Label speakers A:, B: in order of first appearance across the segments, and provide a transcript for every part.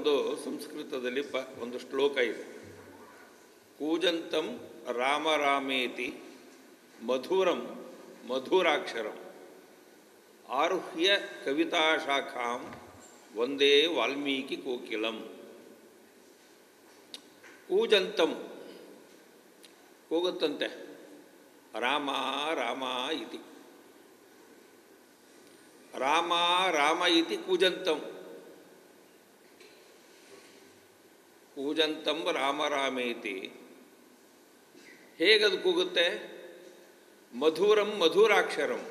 A: ಒಂದು ಸಂಸ್ಕೃತದಲ್ಲಿ ಪ ಒಂದು ಶ್ಲೋಕ ಇದೆ ಕೂಜಂತಂ ರಾಮ ರಾಮೇತಿ ಮಧುರಂ ಮಧುರಾಕ್ಷರಂ ಆರುಹ್ಯ ಕವಿತಾಶಾಖಾಂ ಒಂದೇ ವಾಲ್ಮೀಕಿ ಕೋಕಿಲಂ ಕೂಜಂತಂ ಕೂಗುತ್ತಂತೆ ರಾಮ ರಾಮ ಇತಿ ರಾಮ ರಾಮ ಇತಿ ಕೂಜಂತಂ ಕೂಜಂತಂ ರಾಮ ರಾಮೇತಿ ಹೇಗದು ಕೂಗುತ್ತೆ ಮಧುರಂ ಮಧುರಾಕ್ಷರಂ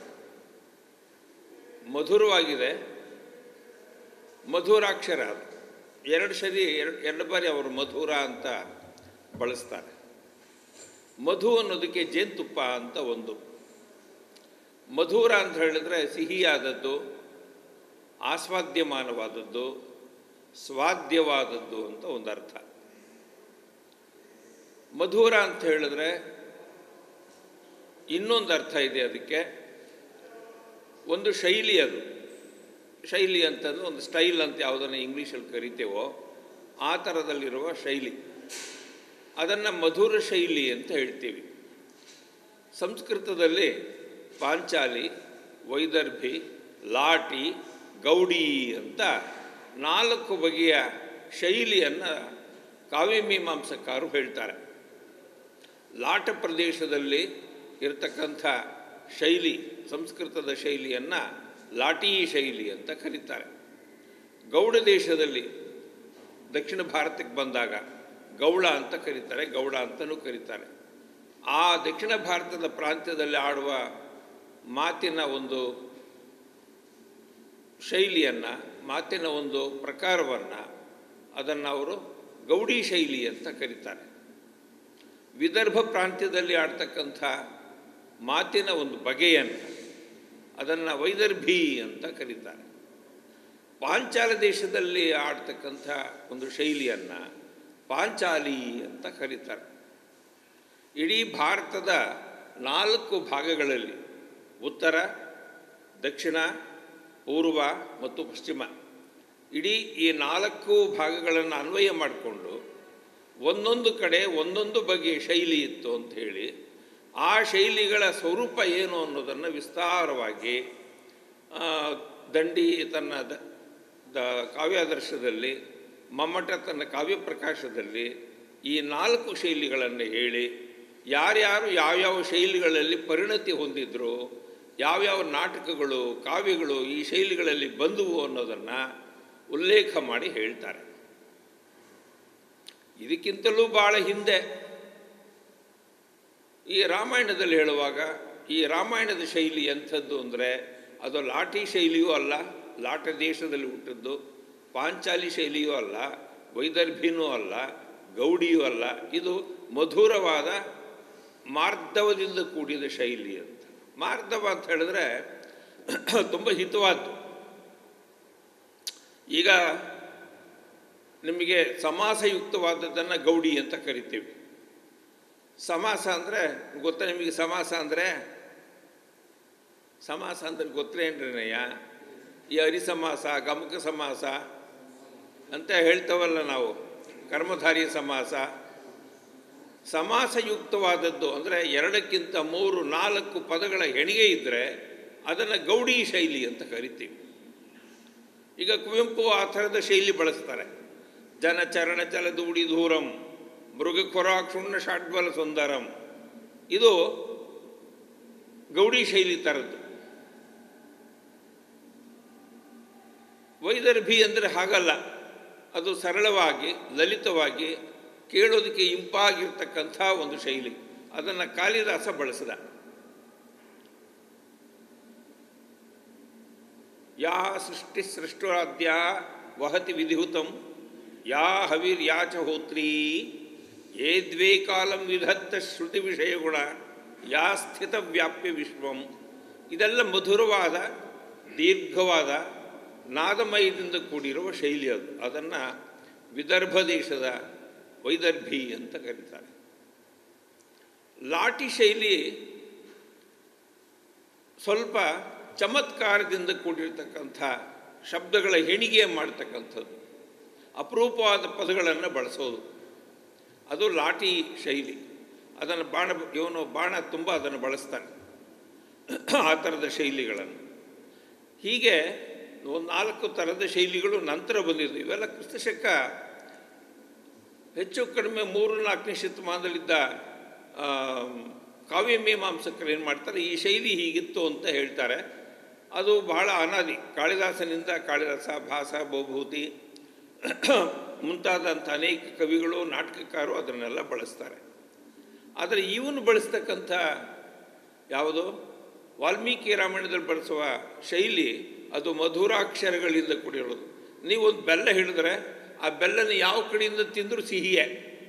A: ಮಧುರವಾಗಿದೆ ಮಧುರಾಕ್ಷರ ಅದು ಎರಡು ಸರಿ ಎರಡು ಎರಡು ಬಾರಿ ಅವರು ಮಧುರ ಅಂತ ಬಳಸ್ತಾರೆ ಮಧು ಅನ್ನೋದಕ್ಕೆ ಜೇನುತುಪ್ಪ ಅಂತ ಒಂದು ಮಧುರ ಅಂತ ಹೇಳಿದ್ರೆ ಸಿಹಿಯಾದದ್ದು ಆಸ್ವಾದ್ಯಮಾನವಾದದ್ದು ಸ್ವಾದ್ಯವಾದದ್ದು ಅಂತ ಒಂದು ಅರ್ಥ ಮಧುರ ಅಂತ ಹೇಳಿದ್ರೆ ಇನ್ನೊಂದು ಅರ್ಥ ಇದೆ ಅದಕ್ಕೆ ಒಂದು ಶೈಲಿ ಅದು ಶೈಲಿ ಅಂತಂದ್ರೆ ಒಂದು ಸ್ಟೈಲ್ ಅಂತ ಯಾವುದನ್ನು ಇಂಗ್ಲೀಷಲ್ಲಿ ಕರಿತೇವೋ ಆ ಥರದಲ್ಲಿರುವ ಶೈಲಿ ಅದನ್ನು ಮಧುರ ಶೈಲಿ ಅಂತ ಹೇಳ್ತೀವಿ ಸಂಸ್ಕೃತದಲ್ಲಿ ಪಾಂಚಾಲಿ ವೈದರ್ಭಿ ಲಾಟಿ ಗೌಡಿ ಅಂತ ನಾಲ್ಕು ಬಗೆಯ ಶೈಲಿಯನ್ನು ಕಾವ್ಯಮೀಮಾಂಸಕಾರರು ಹೇಳ್ತಾರೆ ಲಾಟ ಪ್ರದೇಶದಲ್ಲಿ ಇರತಕ್ಕಂಥ ಶೈಲಿ ಸಂಸ್ಕೃತದ ಶೈಲಿಯನ್ನು ಲಾಟಿ ಶೈಲಿ ಅಂತ ಕರೀತಾರೆ ಗೌಡ ದೇಶದಲ್ಲಿ ದಕ್ಷಿಣ ಭಾರತಕ್ಕೆ ಬಂದಾಗ ಗೌಳ ಅಂತ ಕರೀತಾರೆ ಗೌಡ ಅಂತಲೂ ಕರೀತಾರೆ ಆ ದಕ್ಷಿಣ ಭಾರತದ ಪ್ರಾಂತ್ಯದಲ್ಲಿ ಆಡುವ ಮಾತಿನ ಒಂದು ಶೈಲಿಯನ್ನು ಮಾತಿನ ಒಂದು ಪ್ರಕಾರವನ್ನು ಅದನ್ನು ಅವರು ಗೌಡಿ ಶೈಲಿ ಅಂತ ಕರೀತಾರೆ ವಿದರ್ಭ ಪ್ರಾಂತ್ಯದಲ್ಲಿ ಆಡ್ತಕ್ಕಂಥ ಮಾತಿನ ಒಂದು ಬಗೆಯನ್ನು ಅದನ್ನು ವೈದರ್ಭಿ ಅಂತ ಕರೀತಾರೆ ಪಾಂಚಾಲ ದೇಶದಲ್ಲಿ ಆಡ್ತಕ್ಕಂಥ ಒಂದು ಶೈಲಿಯನ್ನು ಪಾಂಚಾಲಿ ಅಂತ ಕರೀತಾರೆ ಇಡೀ ಭಾರತದ ನಾಲ್ಕು ಭಾಗಗಳಲ್ಲಿ ಉತ್ತರ ದಕ್ಷಿಣ ಪೂರ್ವ ಮತ್ತು ಪಶ್ಚಿಮ ಇಡೀ ಈ ನಾಲ್ಕು ಭಾಗಗಳನ್ನು ಅನ್ವಯ ಮಾಡಿಕೊಂಡು ಒಂದೊಂದು ಕಡೆ ಒಂದೊಂದು ಬಗೆಯ ಶೈಲಿ ಇತ್ತು ಅಂತ ಹೇಳಿ ಆ ಶೈಲಿಗಳ ಸ್ವರೂಪ ಏನು ಅನ್ನೋದನ್ನು ವಿಸ್ತಾರವಾಗಿ ಆ, ದಂಡಿ ತನ್ನ ದ ದ ಕಾವ್ಯಾದರ್ಶದಲ್ಲಿ ಮಮ್ಮಟ ತನ್ನ ಕಾವ್ಯ ಪ್ರಕಾಶದಲ್ಲಿ ಈ ನಾಲ್ಕು ಶೈಲಿಗಳನ್ನು ಹೇಳಿ ಯಾರ್ಯಾರು ಯಾವ್ಯಾವ ಶೈಲಿಗಳಲ್ಲಿ ಪರಿಣತಿ ಹೊಂದಿದ್ರು ಯಾವ್ಯಾವ ನಾಟಕಗಳು ಕಾವ್ಯಗಳು ಈ ಶೈಲಿಗಳಲ್ಲಿ ಬಂದುವು ಅನ್ನೋದನ್ನು ಉಲ್ಲೇಖ ಮಾಡಿ ಹೇಳ್ತಾರೆ ಇದಕ್ಕಿಂತಲೂ ಭಾಳ ಹಿಂದೆ ಈ ರಾಮಾಯಣದಲ್ಲಿ ಹೇಳುವಾಗ ಈ ರಾಮಾಯಣದ ಶೈಲಿ ಎಂಥದ್ದು ಅಂದರೆ ಅದು ಲಾಠಿ ಶೈಲಿಯೂ ಅಲ್ಲ ಲಾಟ ದೇಶದಲ್ಲಿ ಹುಟ್ಟಿದ್ದು ಪಾಂಚಾಲಿ ಶೈಲಿಯೂ ಅಲ್ಲ ವೈದರ್ಭಿನೂ ಅಲ್ಲ ಗೌಡಿಯೂ ಅಲ್ಲ ಇದು ಮಧುರವಾದ ಮಾರ್ಧವದಿಂದ ಕೂಡಿದ ಶೈಲಿ ಅಂತ ಮಾರ್ಧವ ಅಂತ ಹೇಳಿದ್ರೆ ತುಂಬ ಹಿತವಾದ್ದು ಈಗ ನಿಮಗೆ ಸಮಾಸಯುಕ್ತವಾದದ್ದನ್ನು ಗೌಡಿ ಅಂತ ಕರಿತೀವಿ ಸಮಾಸ ಅಂದರೆ ಗೊತ್ತಾ ನಿಮಗೆ ಸಮಾಸ ಅಂದರೆ ಸಮಾಸ ಅಂದ್ರೆ ಗೊತ್ತೇನ್ರಿನಯ್ಯ ಈ ಹರಿಸಮಾಸ ಗಮಕ ಸಮಾಸ ಅಂತ ಹೇಳ್ತೇವಲ್ಲ ನಾವು ಕರ್ಮಧಾರಿ ಸಮಾಸ ಸಮಾಸಯುಕ್ತವಾದದ್ದು ಅಂದರೆ ಎರಡಕ್ಕಿಂತ ಮೂರು ನಾಲ್ಕು ಪದಗಳ ಹೆಣಿಗೆ ಇದ್ದರೆ ಅದನ್ನು ಗೌಡಿ ಶೈಲಿ ಅಂತ ಕರಿತೀವಿ ಈಗ ಕುವೆಂಪು ಆ ಥರದ ಶೈಲಿ ಬಳಸ್ತಾರೆ ಜನ ಚರಣ ಚಲದೂಡಿ ದೂರಂ ಮೃಗ ಕೊರಾಕ್ಷುಣ್ಣ ಷಾಡ್ಬಲ ಸುಂದರಂ ಇದು ಗೌಡಿ ಶೈಲಿ ಥರದ್ದು ವೈದರ್ಭಿ ಅಂದರೆ ಹಾಗಲ್ಲ ಅದು ಸರಳವಾಗಿ ಲಲಿತವಾಗಿ ಕೇಳೋದಕ್ಕೆ ಇಂಪಾಗಿರ್ತಕ್ಕಂಥ ಒಂದು ಶೈಲಿ ಅದನ್ನು ಕಾಳಿದಾಸ ಬಳಸಿದ ಯಾ ಸೃಷ್ಟಿ ಸೃಷ್ಟಾದ್ಯ ವಹತಿ ವಿಧಿಹುತಂ ಯಾ ಹವಿರ್ಯಾ ಚ ಹೋತ್ರೀ ಯೇ ದ್ವೇ ಕಾಲಂ ವಿಧತ್ತ ಶ್ರುತಿ ವಿಷಯಗುಣ ಯಾ ಸ್ಥಿತ ವ್ಯಾಪ್ಯ ವಿಶ್ವಂ ಇದೆಲ್ಲ ಮಧುರವಾದ ದೀರ್ಘವಾದ ನಾದಮಯದಿಂದ ಕೂಡಿರುವ ಶೈಲಿ ಅದು ಅದನ್ನು ವಿದರ್ಭ ದೇಶದ ವೈದರ್ಭಿ ಅಂತ ಕರೀತಾರೆ ಲಾಟಿ ಶೈಲಿ ಸ್ವಲ್ಪ ಚಮತ್ಕಾರದಿಂದ ಕೂಡಿರ್ತಕ್ಕಂಥ ಶಬ್ದಗಳ ಹೆಣಿಗೆ ಮಾಡ್ತಕ್ಕಂಥದ್ದು ಅಪರೂಪವಾದ ಪದಗಳನ್ನು ಬಳಸೋದು ಅದು ಲಾಠಿ ಶೈಲಿ ಅದನ್ನು ಬಾಣ ಇವನು ಬಾಣ ತುಂಬ ಅದನ್ನು ಬಳಸ್ತಾನೆ ಆ ಥರದ ಶೈಲಿಗಳನ್ನು ಹೀಗೆ ಒಂದು ನಾಲ್ಕು ಥರದ ಶೈಲಿಗಳು ನಂತರ ಬಂದಿದ್ದು ಇವೆಲ್ಲ ಕ್ರಿಸ್ತಶಕ ಹೆಚ್ಚು ಕಡಿಮೆ ಮೂರು ನಾಲ್ಕನೇ ಶತಮಾನದಲ್ಲಿದ್ದ ಆ, ಕಾವ್ಯ ಮೀಮಾಂಸಕರು ಏನು ಮಾಡ್ತಾರೆ ಈ ಶೈಲಿ ಹೀಗಿತ್ತು ಅಂತ ಹೇಳ್ತಾರೆ ಅದು ಬಹಳ ಅನಾದಿ ಕಾಳಿದಾಸನಿಂದ ಕಾಳಿದಾಸ ಭಾಸ ಬಹುಭೂತಿ ಮುಂತಾದಂಥ ಅನೇಕ ಕವಿಗಳು ನಾಟಕಕಾರರು ಅದನ್ನೆಲ್ಲ ಬಳಸ್ತಾರೆ ಆದರೆ ಇವನು ಬಳಸ್ತಕ್ಕಂಥ ಯಾವುದು ವಾಲ್ಮೀಕಿ ರಾಮಾಯಣದಲ್ಲಿ ಬಳಸುವ ಶೈಲಿ ಅದು ಮಧುರಾಕ್ಷರಗಳಿಂದ ಕೂಡಿರೋದು ನೀವು ಒಂದು ಬೆಲ್ಲ ಹಿಡಿದ್ರೆ ಆ ಬೆಲ್ಲನ ಯಾವ ಕಡೆಯಿಂದ ತಿಂದರೂ ಸಿಹಿಯೇ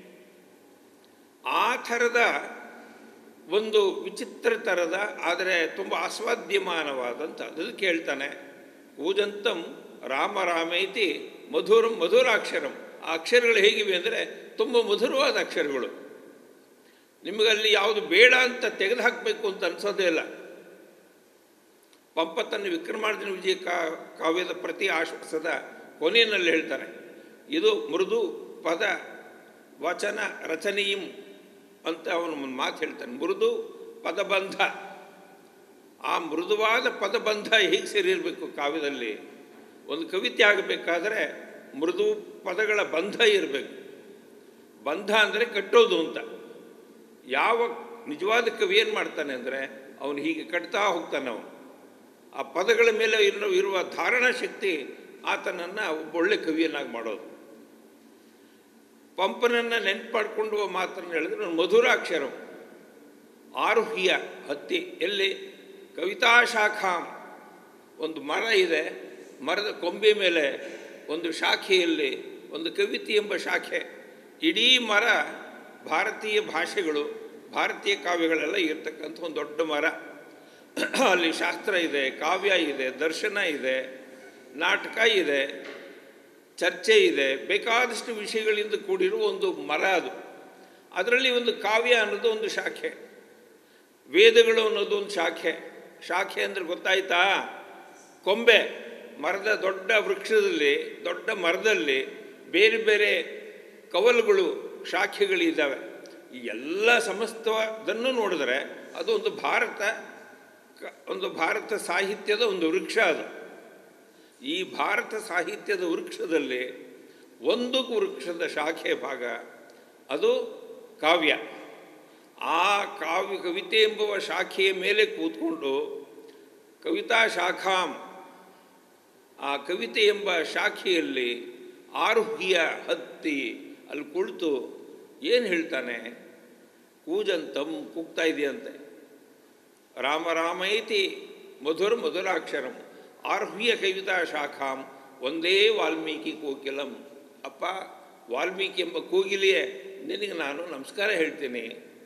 A: ಆ ಥರದ ಒಂದು ವಿಚಿತ್ರ ಥರದ ಆದರೆ ತುಂಬ ಆಸ್ವಾದ್ಯಮಾನವಾದಂಥ ಅದನ್ನು ಕೇಳ್ತಾನೆ ಕೂಜಂತಂ ರಾಮ ರಾಮೇತಿ ಮಧುರಂ ಮಧುರಾಕ್ಷರಂ ಆ ಅಕ್ಷರಗಳು ಹೇಗಿವೆ ಅಂದರೆ ತುಂಬ ಮಧುರವಾದ ಅಕ್ಷರಗಳು ನಿಮಗಲ್ಲಿ ಯಾವುದು ಬೇಡ ಅಂತ ತೆಗೆದು ಹಾಕಬೇಕು ಅಂತ ಅನ್ಸೋದೇ ಇಲ್ಲ ಪಂಪ ತನ್ನ ವಿಕ್ರಮಾರ್ಜುನ ವಿಜಯ ಕಾ ಕಾವ್ಯದ ಪ್ರತಿ ಆಶ್ವಾಸದ ಕೊನೆಯಲ್ಲಿ ಹೇಳ್ತಾರೆ ಇದು ಮೃದು ಪದ ವಚನ ರಚನೆಯಂ ಅಂತ ಅವನು ಒಂದು ಮಾತು ಹೇಳ್ತಾನೆ ಮೃದು ಪದಬಂಧ ಆ ಮೃದುವಾದ ಪದಬಂಧ ಹೇಗೆ ಸೇರಿರಬೇಕು ಕಾವ್ಯದಲ್ಲಿ ಒಂದು ಕವಿತೆ ಆಗಬೇಕಾದ್ರೆ ಮೃದು ಪದಗಳ ಬಂಧ ಇರಬೇಕು ಬಂಧ ಅಂದರೆ ಕಟ್ಟೋದು ಅಂತ ಯಾವ ನಿಜವಾದ ಕವಿ ಏನು ಮಾಡ್ತಾನೆ ಅಂದರೆ ಅವನು ಹೀಗೆ ಕಟ್ತಾ ಹೋಗ್ತಾನೆ ಅವನು ಆ ಪದಗಳ ಮೇಲೆ ಇರೋ ಇರುವ ಧಾರಣಾ ಶಕ್ತಿ ಆತನನ್ನು ಒಬ್ಬ ಒಳ್ಳೆ ಕವಿಯನ್ನಾಗಿ ಮಾಡೋದು ಪಂಪನನ್ನು ನೆನ್ಪು ಮಾಡಿಕೊಂಡು ಮಾತನ್ನು ಹೇಳಿದ್ರೆ ಒಂದು ಮಧುರಾಕ್ಷರ ಆರುಹ್ಯ ಹತ್ತಿ ಎಲ್ಲಿ ಕವಿತಾ ಶಾಖಾಂ ಒಂದು ಮರ ಇದೆ ಮರದ ಕೊಂಬೆ ಮೇಲೆ ಒಂದು ಶಾಖೆಯಲ್ಲಿ ಒಂದು ಕವಿತೆ ಎಂಬ ಶಾಖೆ ಇಡೀ ಮರ ಭಾರತೀಯ ಭಾಷೆಗಳು ಭಾರತೀಯ ಕಾವ್ಯಗಳೆಲ್ಲ ಇರ್ತಕ್ಕಂಥ ಒಂದು ದೊಡ್ಡ ಮರ ಅಲ್ಲಿ ಶಾಸ್ತ್ರ ಇದೆ ಕಾವ್ಯ ಇದೆ ದರ್ಶನ ಇದೆ ನಾಟಕ ಇದೆ ಚರ್ಚೆ ಇದೆ ಬೇಕಾದಷ್ಟು ವಿಷಯಗಳಿಂದ ಕೂಡಿರುವ ಒಂದು ಮರ ಅದು ಅದರಲ್ಲಿ ಒಂದು ಕಾವ್ಯ ಅನ್ನೋದು ಒಂದು ಶಾಖೆ ವೇದಗಳು ಅನ್ನೋದು ಒಂದು ಶಾಖೆ ಶಾಖೆ ಅಂದರೆ ಗೊತ್ತಾಯ್ತಾ ಕೊಂಬೆ ಮರದ ದೊಡ್ಡ ವೃಕ್ಷದಲ್ಲಿ ದೊಡ್ಡ ಮರದಲ್ಲಿ ಬೇರೆ ಬೇರೆ ಕವಲುಗಳು ಶಾಖೆಗಳಿದ್ದಾವೆ ಈ ಎಲ್ಲ ಸಮಸ್ತದನ್ನು ನೋಡಿದ್ರೆ ಅದು ಒಂದು ಭಾರತ ಕ- ಒಂದು ಭಾರತ ಸಾಹಿತ್ಯದ ಒಂದು ವೃಕ್ಷ ಅದು ಈ ಭಾರತ ಸಾಹಿತ್ಯದ ವೃಕ್ಷದಲ್ಲಿ ಒಂದು ವೃಕ್ಷದ ಶಾಖೆ ಭಾಗ ಅದು ಕಾವ್ಯ ಆ ಕಾವ್ಯ ಕವಿತೆ ಎಂಬುವ ಶಾಖೆಯ ಮೇಲೆ ಕೂತ್ಕೊಂಡು ಕವಿತಾ ಶಾಖಾಂ ಆ ಕವಿತೆ ಎಂಬ ಶಾಖೆಯಲ್ಲಿ ಆರುಹ್ಯ ಹತ್ತಿ ಅಲ್ಲಿ ಕುಳಿತು ಏನು ಹೇಳ್ತಾನೆ ಕೂಜಂತಂ ಕೂಗ್ತಾ ಇದೆಯಂತೆ ರಾಮ ರಾಮೈತಿ ಮಧುರ ಮಧುರಾಕ್ಷರಂ ಆರ್ಹ್ಯ ಕವಿತಾ ಶಾಖಾಂ ಒಂದೇ ವಾಲ್ಮೀಕಿ ಕೋಕಿಲಂ ಅಪ್ಪ ವಾಲ್ಮೀಕಿ ಎಂಬ ಕೋಗಿಲೆಯೇ ನಿನಗೆ ನಾನು ನಮಸ್ಕಾರ ಹೇಳ್ತೀನಿ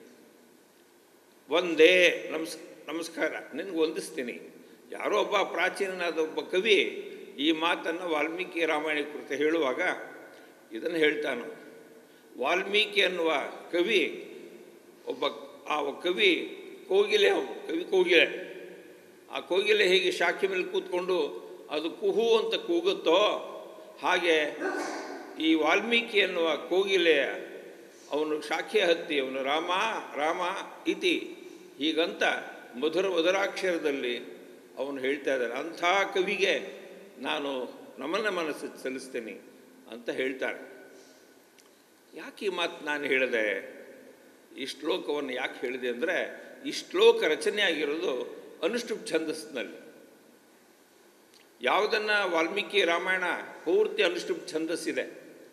A: ಒಂದೇ ನಮಸ್ ನಮಸ್ಕಾರ ನಿನಗೆ ವಂದಿಸ್ತೀನಿ ಯಾರೋ ಒಬ್ಬ ಪ್ರಾಚೀನನಾದ ಒಬ್ಬ ಕವಿ ಈ ಮಾತನ್ನು ವಾಲ್ಮೀಕಿ ರಾಮಾಯಣ ಕುರಿತು ಹೇಳುವಾಗ ಇದನ್ನು ಹೇಳ್ತಾನು ವಾಲ್ಮೀಕಿ ಅನ್ನುವ ಕವಿ ಒಬ್ಬ ಆ ಕವಿ ಕೋಗಿಲೆ ಅವನು ಕವಿ ಕೋಗಿಲೆ ಆ ಕೋಗಿಲೆ ಹೇಗೆ ಶಾಖೆ ಮೇಲೆ ಕೂತ್ಕೊಂಡು ಅದು ಕುಹು ಅಂತ ಕೂಗುತ್ತೋ ಹಾಗೆ ಈ ವಾಲ್ಮೀಕಿ ಎನ್ನುವ ಕೋಗಿಲೆ ಅವನು ಶಾಖೆ ಹತ್ತಿ ಅವನು ರಾಮ ರಾಮ ಇತಿ ಹೀಗಂತ ಮಧುರ ಮಧುರಾಕ್ಷರದಲ್ಲಿ ಅವನು ಹೇಳ್ತಾ ಇದ್ದಾನೆ ಅಂಥ ಕವಿಗೆ ನಾನು ನಮನ ಮನಸ್ಸು ಸಲ್ಲಿಸ್ತೇನೆ ಅಂತ ಹೇಳ್ತಾರೆ ಯಾಕೆ ಈ ಮಾತು ನಾನು ಹೇಳಿದೆ ಈ ಶ್ಲೋಕವನ್ನು ಯಾಕೆ ಹೇಳಿದೆ ಅಂದರೆ ಈ ಶ್ಲೋಕ ರಚನೆ ಆಗಿರೋದು ಅನುಷ್ಠುಪ್ ಛಂದಸ್ಸಿನಲ್ಲಿ ಯಾವುದನ್ನು ವಾಲ್ಮೀಕಿ ರಾಮಾಯಣ ಪೂರ್ತಿ ಅನುಷ್ಠುಪ್ ಛಂದಸ್ಸಿದೆ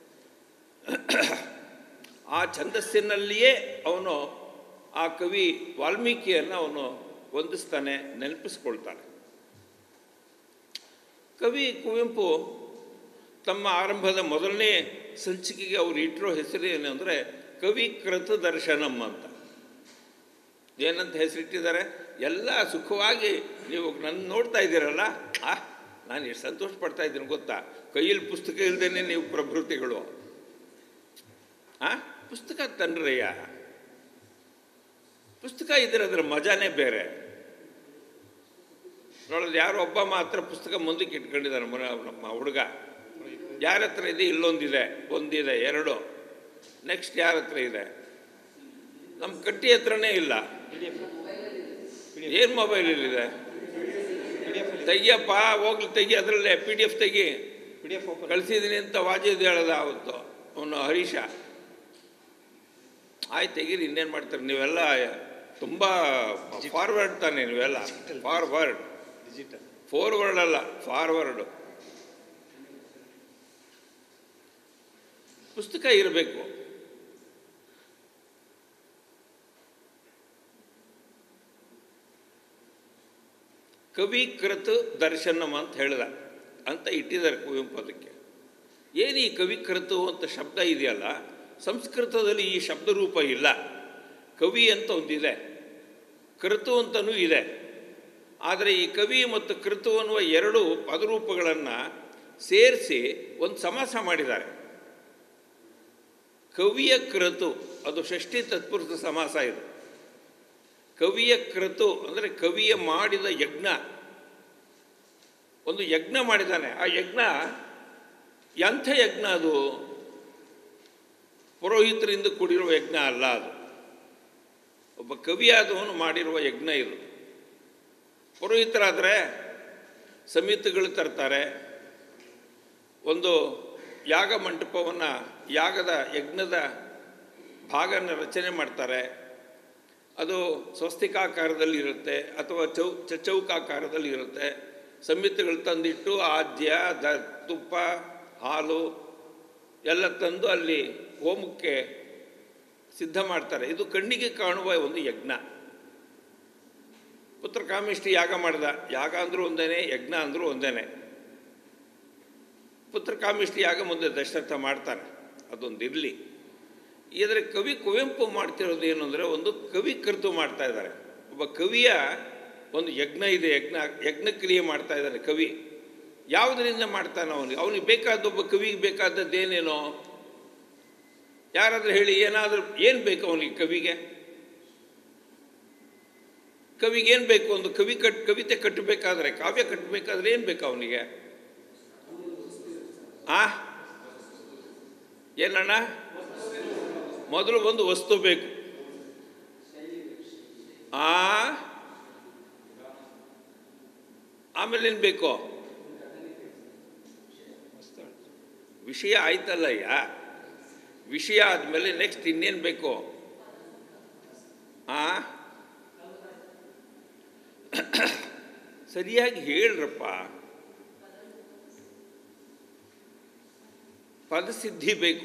A: ಆ ಛಂದಸ್ಸಿನಲ್ಲಿಯೇ ಅವನು ಆ ಕವಿ ವಾಲ್ಮೀಕಿಯನ್ನು ಅವನು ವಂದಿಸ್ತಾನೆ ನೆನಪಿಸ್ಕೊಳ್ತಾನೆ ಕವಿ ಕುವೆಂಪು ತಮ್ಮ ಆರಂಭದ ಮೊದಲನೇ ಸಂಚಿಕೆಗೆ ಅವರು ಇಟ್ಟಿರೋ ಹೆಸರು ಏನು ಅಂದರೆ ಕವಿ ಕೃತ ದರ್ಶನಂ ಅಂತ ಏನಂತ ಹೆಸರಿಟ್ಟಿದ್ದಾರೆ ಎಲ್ಲ ಸುಖವಾಗಿ ನೀವು ನನ್ನ ನೋಡ್ತಾ ಇದ್ದೀರಲ್ಲ ಆ ನಾನು ಎಷ್ಟು ಸಂತೋಷ ಪಡ್ತಾ ಇದ್ದೀನಿ ಗೊತ್ತಾ ಕೈಯಲ್ಲಿ ಪುಸ್ತಕ ಇಲ್ಲದೇನೆ ನೀವು ಪ್ರಭೃತಿಗಳು ಆ ಪುಸ್ತಕ ತನ್ರಯ್ಯ ಪುಸ್ತಕ ಇದ್ರೆ ಅದರ ಮಜಾನೇ ಬೇರೆ ನೋಡೋದು ಯಾರೋ ಒಬ್ಬ ಮಾತ್ರ ಪುಸ್ತಕ ಮುಂದಕ್ಕೆ ಇಟ್ಕೊಂಡಿದ್ದಾನೆ ಮನ ನಮ್ಮ ಹುಡುಗ ಯಾರ ಹತ್ರ ಇದೆ ಇಲ್ಲೊಂದಿದೆ ಒಂದಿದೆ ಎರಡು ನೆಕ್ಸ್ಟ್ ಯಾರ ಹತ್ರ ಇದೆ ನಮ್ಮ ಕಟ್ಟಿ ಹತ್ರನೇ ಇಲ್ಲ ಏನು ಮೊಬೈಲಲ್ಲಿದೆ ತೆಗಿಯಪ್ಪ ಹೋಗ್ಲಿ ತೆಗಿ ಅದರಲ್ಲೇ ಪಿ ಡಿ ಎಫ್ ತೆಗಿ
B: ಪಿ ಡಿ ಎಫ್ ಓಪನ್
A: ಕಳಿಸಿದ್ದೀನಿ ಅಂತ ವಾಜಿದ್ ಹೇಳ್ದ ಅವತ್ತು ಅವನು ಹರೀಶ ಆಯ್ತು ತೆಗೀರಿ ಇನ್ನೇನು ಮಾಡ್ತಾರೆ ನೀವೆಲ್ಲ ತುಂಬ ಫಾರ್ವರ್ಡ್ ತಾನೆ ನೀವೆಲ್ಲ ಫಾರ್ವರ್ಡ್
B: ಡಿಜಿಟಲ್
A: ಫೋರ್ವರ್ಡ್ ಅಲ್ಲ ಫಾರ್ವರ್ಡು ಪುಸ್ತಕ ಇರಬೇಕು ಕವಿ ಕೃತ ದರ್ಶನಂ ಅಂತ ಹೇಳಿದ ಅಂತ ಇಟ್ಟಿದ್ದಾರೆ ಕುವೆಂಪು ಅದಕ್ಕೆ ಏನು ಈ ಕವಿ ಕೃತು ಅಂತ ಶಬ್ದ ಇದೆಯಲ್ಲ ಸಂಸ್ಕೃತದಲ್ಲಿ ಈ ಶಬ್ದ ರೂಪ ಇಲ್ಲ ಕವಿ ಅಂತ ಒಂದಿದೆ ಕೃತು ಅಂತಲೂ ಇದೆ ಆದರೆ ಈ ಕವಿ ಮತ್ತು ಕೃತು ಅನ್ನುವ ಎರಡು ಪದರೂಪಗಳನ್ನು ಸೇರಿಸಿ ಒಂದು ಸಮಾಸ ಮಾಡಿದ್ದಾರೆ ಕವಿಯ ಕೃತು ಅದು ಷಷ್ಠಿ ತತ್ಪುರುಷ ಸಮಾಸ ಇದು ಕವಿಯ ಕೃತು ಅಂದರೆ ಕವಿಯ ಮಾಡಿದ ಯಜ್ಞ ಒಂದು ಯಜ್ಞ ಮಾಡಿದ್ದಾನೆ ಆ ಯಜ್ಞ ಎಂಥ ಯಜ್ಞ ಅದು ಪುರೋಹಿತರಿಂದ ಕೂಡಿರುವ ಯಜ್ಞ ಅಲ್ಲ ಅದು ಒಬ್ಬ ಕವಿಯಾದವನು ಮಾಡಿರುವ ಯಜ್ಞ ಇದು ಪುರೋಹಿತರಾದರೆ ಸಮಿತಿಗಳು ತರ್ತಾರೆ ಒಂದು ಯಾಗ ಮಂಟಪವನ್ನು ಯಾಗದ ಯಜ್ಞದ ಭಾಗನ ರಚನೆ ಮಾಡ್ತಾರೆ ಅದು ಸ್ವಸ್ತಿಕಾಕಾರದಲ್ಲಿ ಇರುತ್ತೆ ಅಥವಾ ಚೌ ಚೌಕಾಕಾರದಲ್ಲಿ ಇರುತ್ತೆ ಸಮಿತಿಗಳು ತಂದಿಟ್ಟು ಆದ್ಯ ದ ತುಪ್ಪ ಹಾಲು ಎಲ್ಲ ತಂದು ಅಲ್ಲಿ ಹೋಮಕ್ಕೆ ಸಿದ್ಧ ಮಾಡ್ತಾರೆ ಇದು ಕಣ್ಣಿಗೆ ಕಾಣುವ ಒಂದು ಯಜ್ಞ ಪುತ್ರ ಕಾಮಿಷ್ಟಿ ಯಾಗ ಮಾಡಿದ ಯಾಗ ಅಂದರೂ ಒಂದೇನೆ ಯಜ್ಞ ಅಂದರೂ ಒಂದೇನೆ ಪುತ್ರ ಕಾಮಿಷ್ಟಿ ಯಾಗ ಮುಂದೆ ದಶರಥ ಮಾಡ್ತಾನೆ ಅದೊಂದು ಇರಲಿ ಇದರ ಕವಿ ಕುವೆಂಪು ಮಾಡ್ತಿರೋದು ಏನು ಅಂದರೆ ಒಂದು ಕವಿ ಕೃತು ಮಾಡ್ತಾ ಇದ್ದಾರೆ ಒಬ್ಬ ಕವಿಯ ಒಂದು ಯಜ್ಞ ಇದೆ ಯಜ್ಞ ಯಜ್ಞಕ್ರಿಯೆ ಮಾಡ್ತಾ ಇದ್ದಾನೆ ಕವಿ ಯಾವುದರಿಂದ ಮಾಡ್ತಾನೆ ಅವನಿಗೆ ಅವನಿಗೆ ಬೇಕಾದ ಒಬ್ಬ ಕವಿಗೆ ಬೇಕಾದದ್ದೇನೇನೋ ಯಾರಾದರೂ ಹೇಳಿ ಏನಾದರೂ ಏನು ಬೇಕು ಅವನಿಗೆ ಕವಿಗೆ ಕವಿಗೆ ಏನು ಬೇಕು ಒಂದು ಕವಿ ಕಟ್ ಕವಿತೆ ಕಟ್ಟಬೇಕಾದ್ರೆ ಕಾವ್ಯ ಕಟ್ಟಬೇಕಾದ್ರೆ ಏನು ಬೇಕು ಅವನಿಗೆ ಆ ಏನಣ್ಣ ಮೊದಲು ಒಂದು ವಸ್ತು ಬೇಕು ಆ ಆಮೇಲೆ ಏನು ಬೇಕು ವಿಷಯ ಆಯ್ತಲ್ಲಯ್ಯ ವಿಷಯ ಆದಮೇಲೆ ನೆಕ್ಸ್ಟ್ ಇನ್ನೇನು ಬೇಕು ಆ ಸರಿಯಾಗಿ ಹೇಳ್ರಪ್ಪ ಪದಸಿದ್ಧಿ ಬೇಕು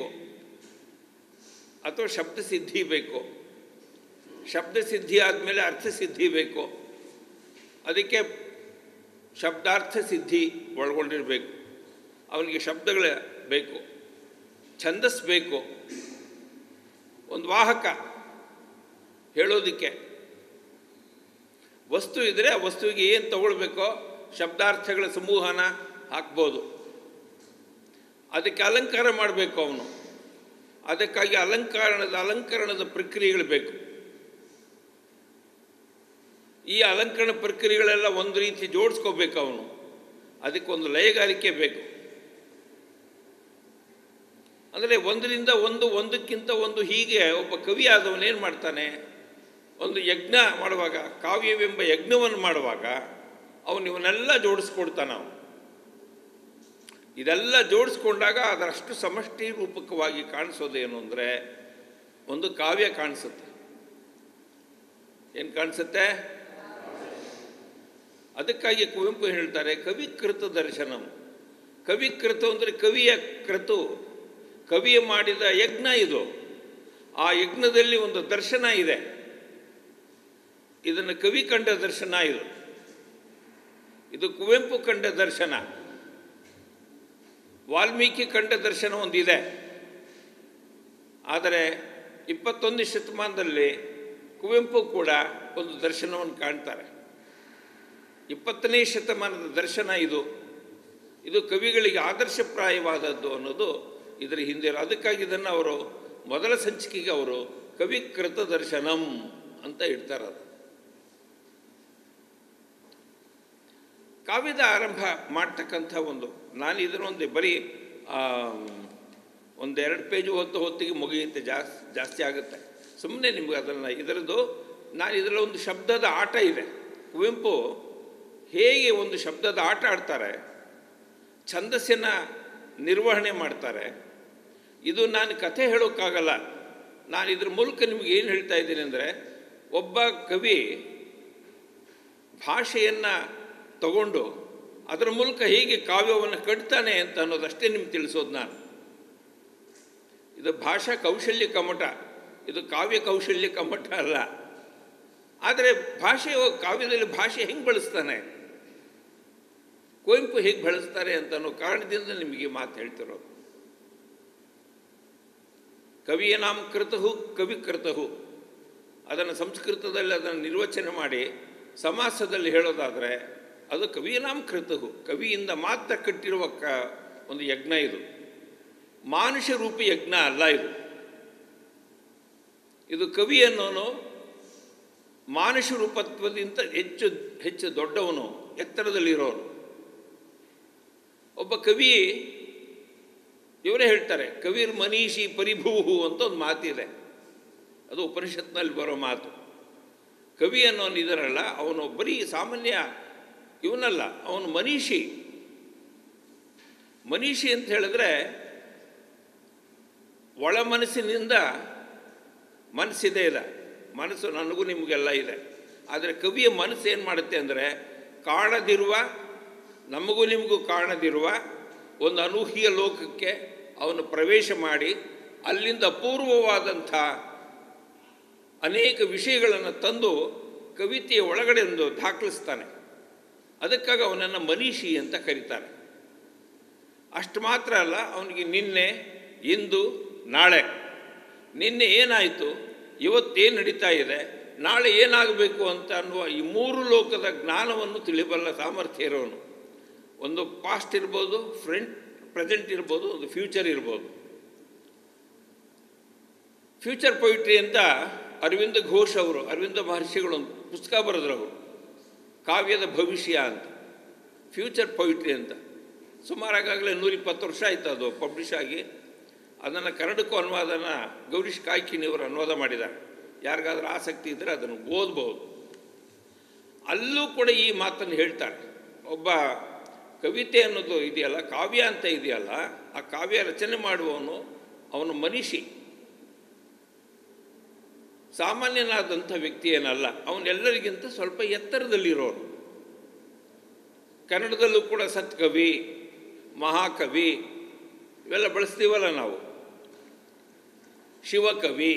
A: ಅಥವಾ ಶಬ್ದ ಸಿದ್ಧಿ ಬೇಕು ಶಬ್ದ ಸಿದ್ಧಿ ಆದಮೇಲೆ ಅರ್ಥಸಿದ್ಧಿ ಬೇಕು ಅದಕ್ಕೆ ಶಬ್ದಾರ್ಥ ಸಿದ್ಧಿ ಒಳಗೊಂಡಿರಬೇಕು ಅವನಿಗೆ ಶಬ್ದಗಳ ಬೇಕು ಛಂದಸ್ ಬೇಕು ಒಂದು ವಾಹಕ ಹೇಳೋದಕ್ಕೆ ವಸ್ತು ಇದ್ದರೆ ಆ ವಸ್ತುವಿಗೆ ಏನು ತಗೊಳ್ಬೇಕೋ ಶಬ್ದಾರ್ಥಗಳ ಸಮೂಹನ ಹಾಕ್ಬೋದು ಅದಕ್ಕೆ ಅಲಂಕಾರ ಮಾಡಬೇಕು ಅವನು ಅದಕ್ಕಾಗಿ ಅಲಂಕಾರಣದ ಅಲಂಕರಣದ ಪ್ರಕ್ರಿಯೆಗಳು ಬೇಕು ಈ ಅಲಂಕರಣ ಪ್ರಕ್ರಿಯೆಗಳೆಲ್ಲ ಒಂದು ರೀತಿ ಜೋಡಿಸ್ಕೋಬೇಕು ಅವನು ಅದಕ್ಕೊಂದು ಲಯಗಾರಿಕೆ ಬೇಕು ಅಂದರೆ ಒಂದರಿಂದ ಒಂದು ಒಂದಕ್ಕಿಂತ ಒಂದು ಹೀಗೆ ಒಬ್ಬ ಕವಿ ಆದವನೇನು ಮಾಡ್ತಾನೆ ಒಂದು ಯಜ್ಞ ಮಾಡುವಾಗ ಕಾವ್ಯವೆಂಬ ಯಜ್ಞವನ್ನು ಮಾಡುವಾಗ ಅವನು ಇವನ್ನೆಲ್ಲ ಜೋಡಿಸ್ಕೊಡ್ತಾನೆ ಅವನು ಇದೆಲ್ಲ ಜೋಡಿಸ್ಕೊಂಡಾಗ ಅದರಷ್ಟು ಸಮಷ್ಟಿ ರೂಪಕವಾಗಿ ಕಾಣಿಸೋದೇನು ಅಂದರೆ ಒಂದು ಕಾವ್ಯ ಕಾಣಿಸುತ್ತೆ ಏನು ಕಾಣಿಸುತ್ತೆ ಅದಕ್ಕಾಗಿ ಕುವೆಂಪು ಹೇಳ್ತಾರೆ ಕವಿಕೃತ ದರ್ಶನಂ ಕವಿಕೃತ ಅಂದರೆ ಕವಿಯ ಕೃತು ಕವಿಯ ಮಾಡಿದ ಯಜ್ಞ ಇದು ಆ ಯಜ್ಞದಲ್ಲಿ ಒಂದು ದರ್ಶನ ಇದೆ ಇದನ್ನು ಕವಿ ಕಂಡ ದರ್ಶನ ಇದು ಇದು ಕುವೆಂಪು ಕಂಡ ದರ್ಶನ ವಾಲ್ಮೀಕಿ ಕಂಡ ದರ್ಶನ ಒಂದಿದೆ ಆದರೆ ಇಪ್ಪತ್ತೊಂದು ಶತಮಾನದಲ್ಲಿ ಕುವೆಂಪು ಕೂಡ ಒಂದು ದರ್ಶನವನ್ನು ಕಾಣ್ತಾರೆ ಇಪ್ಪತ್ತನೇ ಶತಮಾನದ ದರ್ಶನ ಇದು ಇದು ಕವಿಗಳಿಗೆ ಆದರ್ಶಪ್ರಾಯವಾದದ್ದು ಅನ್ನೋದು ಇದರ ಹಿಂದೆ ಅದಕ್ಕಾಗಿ ಇದನ್ನು ಅವರು ಮೊದಲ ಸಂಚಿಕೆಗೆ ಅವರು ಕವಿಕೃತ ದರ್ಶನಂ ಅಂತ ಇಡ್ತಾರೆ ಅದು ಕಾವ್ಯದ ಆರಂಭ ಮಾಡ್ತಕ್ಕಂಥ ಒಂದು ನಾನು ಇದನ್ನೊಂದು ಬರೀ ಒಂದೆರಡು ಪೇಜು ಹೊತ್ತು ಹೊತ್ತಿಗೆ ಮುಗಿಯುತ್ತೆ ಜಾಸ್ತಿ ಜಾಸ್ತಿ ಆಗುತ್ತೆ ಸುಮ್ಮನೆ ನಿಮ್ಗೆ ಅದನ್ನು ಇದರದ್ದು ನಾನು ಇದರಲ್ಲಿ ಒಂದು ಶಬ್ದದ ಆಟ ಇದೆ ಕುವೆಂಪು ಹೇಗೆ ಒಂದು ಶಬ್ದದ ಆಟ ಆಡ್ತಾರೆ ಛಂದಸ್ಸಿನ ನಿರ್ವಹಣೆ ಮಾಡ್ತಾರೆ ಇದು ನಾನು ಕಥೆ ಹೇಳೋಕ್ಕಾಗಲ್ಲ ನಾನು ಇದ್ರ ಮೂಲಕ ನಿಮ್ಗೆ ಏನು ಹೇಳ್ತಾ ಇದ್ದೀನಿ ಅಂದರೆ ಒಬ್ಬ ಕವಿ ಭಾಷೆಯನ್ನು ತಗೊಂಡು ಅದರ ಮೂಲಕ ಹೇಗೆ ಕಾವ್ಯವನ್ನು ಕಟ್ತಾನೆ ಅಂತ ಅನ್ನೋದಷ್ಟೇ ನಿಮ್ಗೆ ತಿಳಿಸೋದು ನಾನು ಇದು ಭಾಷಾ ಕೌಶಲ್ಯ ಕಮ್ಮಟ ಇದು ಕಾವ್ಯ ಕೌಶಲ್ಯ ಕಮ್ಮಟ ಅಲ್ಲ ಆದರೆ ಭಾಷೆ ಕಾವ್ಯದಲ್ಲಿ ಭಾಷೆ ಹೆಂಗೆ ಬಳಸ್ತಾನೆ ಕುವೆಂಪು ಹೇಗೆ ಬಳಸ್ತಾರೆ ಅಂತ ಅನ್ನೋ ಕಾರಣದಿಂದ ನಿಮಗೆ ಮಾತು ಹೇಳ್ತಿರೋದು ಕವಿಯ ನಾಮ ಕೃತಹು ಕವಿ ಕೃತಹು ಅದನ್ನು ಸಂಸ್ಕೃತದಲ್ಲಿ ಅದನ್ನು ನಿರ್ವಚನೆ ಮಾಡಿ ಸಮಾಸದಲ್ಲಿ ಹೇಳೋದಾದರೆ ಅದು ಕವಿಯ ನಾಮ ಕೃತಹು ಕವಿಯಿಂದ ಮಾತ್ರ ಕಟ್ಟಿರುವ ಕ ಒಂದು ಯಜ್ಞ ಇದು ಮಾನುಷ ರೂಪಿ ಯಜ್ಞ ಅಲ್ಲ ಇದು ಇದು ಕವಿ ಅನ್ನೋನು ಮಾನುಷ ರೂಪತ್ವದಿಂದ ಹೆಚ್ಚು ಹೆಚ್ಚು ದೊಡ್ಡವನು ಎತ್ತರದಲ್ಲಿರೋನು ಒಬ್ಬ ಕವಿ ಇವರೇ ಹೇಳ್ತಾರೆ ಕವಿರ್ ಮನೀಷಿ ಪರಿಭೂಹು ಅಂತ ಒಂದು ಮಾತಿದೆ ಅದು ಉಪನಿಷತ್ನಲ್ಲಿ ಬರೋ ಮಾತು ಕವಿ ಅನ್ನೋನು ಇದರಲ್ಲ ಅವನು ಬರೀ ಸಾಮಾನ್ಯ ಇವನಲ್ಲ ಅವನು ಮನೀಷಿ ಮನೀಷಿ ಅಂತ ಹೇಳಿದ್ರೆ ಒಳ ಮನಸ್ಸಿನಿಂದ ಮನಸ್ಸಿದೆ ಇದೆ ಮನಸ್ಸು ನನಗೂ ನಿಮಗೆಲ್ಲ ಇದೆ ಆದರೆ ಕವಿಯ ಮನಸ್ಸು ಏನು ಮಾಡುತ್ತೆ ಅಂದರೆ ಕಾಣದಿರುವ ನಮಗೂ ನಿಮಗೂ ಕಾಣದಿರುವ ಒಂದು ಅನೂಹ್ಯ ಲೋಕಕ್ಕೆ ಅವನು ಪ್ರವೇಶ ಮಾಡಿ ಅಲ್ಲಿಂದ ಅಪೂರ್ವವಾದಂಥ ಅನೇಕ ವಿಷಯಗಳನ್ನು ತಂದು ಕವಿತೆಯ ಒಳಗಡೆ ಒಂದು ದಾಖಲಿಸ್ತಾನೆ ಅದಕ್ಕಾಗಿ ಅವನನ್ನು ಮನೀಷಿ ಅಂತ ಕರೀತಾರೆ ಅಷ್ಟು ಮಾತ್ರ ಅಲ್ಲ ಅವನಿಗೆ ನಿನ್ನೆ ಇಂದು ನಾಳೆ ನಿನ್ನೆ ಏನಾಯಿತು ಇವತ್ತೇನು ನಡೀತಾ ಇದೆ ನಾಳೆ ಏನಾಗಬೇಕು ಅಂತ ಅನ್ನುವ ಈ ಮೂರು ಲೋಕದ ಜ್ಞಾನವನ್ನು ತಿಳಿಬಲ್ಲ ಸಾಮರ್ಥ್ಯ ಇರೋನು ಒಂದು ಪಾಸ್ಟ್ ಇರ್ಬೋದು ಫ್ರಂಟ್ ಪ್ರೆಸೆಂಟ್ ಇರ್ಬೋದು ಒಂದು ಫ್ಯೂಚರ್ ಇರ್ಬೋದು ಫ್ಯೂಚರ್ ಪೊಯಿಟ್ರಿ ಅಂತ ಅರವಿಂದ ಘೋಷ್ ಅವರು ಅರವಿಂದ ಮಹರ್ಷಿಗಳು ಒಂದು ಪುಸ್ತಕ ಬರೆದ್ರವರು ಕಾವ್ಯದ ಭವಿಷ್ಯ ಅಂತ ಫ್ಯೂಚರ್ ಪೊಯಿಟ್ರಿ ಅಂತ ಸುಮಾರಾಗಲೇ ನೂರಿಪ್ಪತ್ತು ವರ್ಷ ಆಯಿತು ಅದು ಪಬ್ಲಿಷ್ ಆಗಿ ಅದನ್ನು ಕನ್ನಡಕ್ಕೂ ಅನುವಾದನ ಗೌರೀಶ್ ಕಾಯ್ಕಿನಿಯವರು ಅನುವಾದ ಮಾಡಿದ್ದಾರೆ ಯಾರಿಗಾದ್ರೂ ಆಸಕ್ತಿ ಇದ್ದರೆ ಅದನ್ನು ಓದ್ಬೋದು ಅಲ್ಲೂ ಕೂಡ ಈ ಮಾತನ್ನು ಹೇಳ್ತಾರೆ ಒಬ್ಬ ಕವಿತೆ ಅನ್ನೋದು ಇದೆಯಲ್ಲ ಕಾವ್ಯ ಅಂತ ಇದೆಯಲ್ಲ ಆ ಕಾವ್ಯ ರಚನೆ ಮಾಡುವವನು ಅವನು ಮನಿಷಿ ಸಾಮಾನ್ಯನಾದಂಥ ವ್ಯಕ್ತಿ ಏನಲ್ಲ ಅವನೆಲ್ಲರಿಗಿಂತ ಸ್ವಲ್ಪ ಎತ್ತರದಲ್ಲಿರೋನು ಕನ್ನಡದಲ್ಲೂ ಕೂಡ ಸತ್ಕವಿ ಮಹಾಕವಿ ಇವೆಲ್ಲ ಬಳಸ್ತೀವಲ್ಲ ನಾವು ಶಿವಕವಿ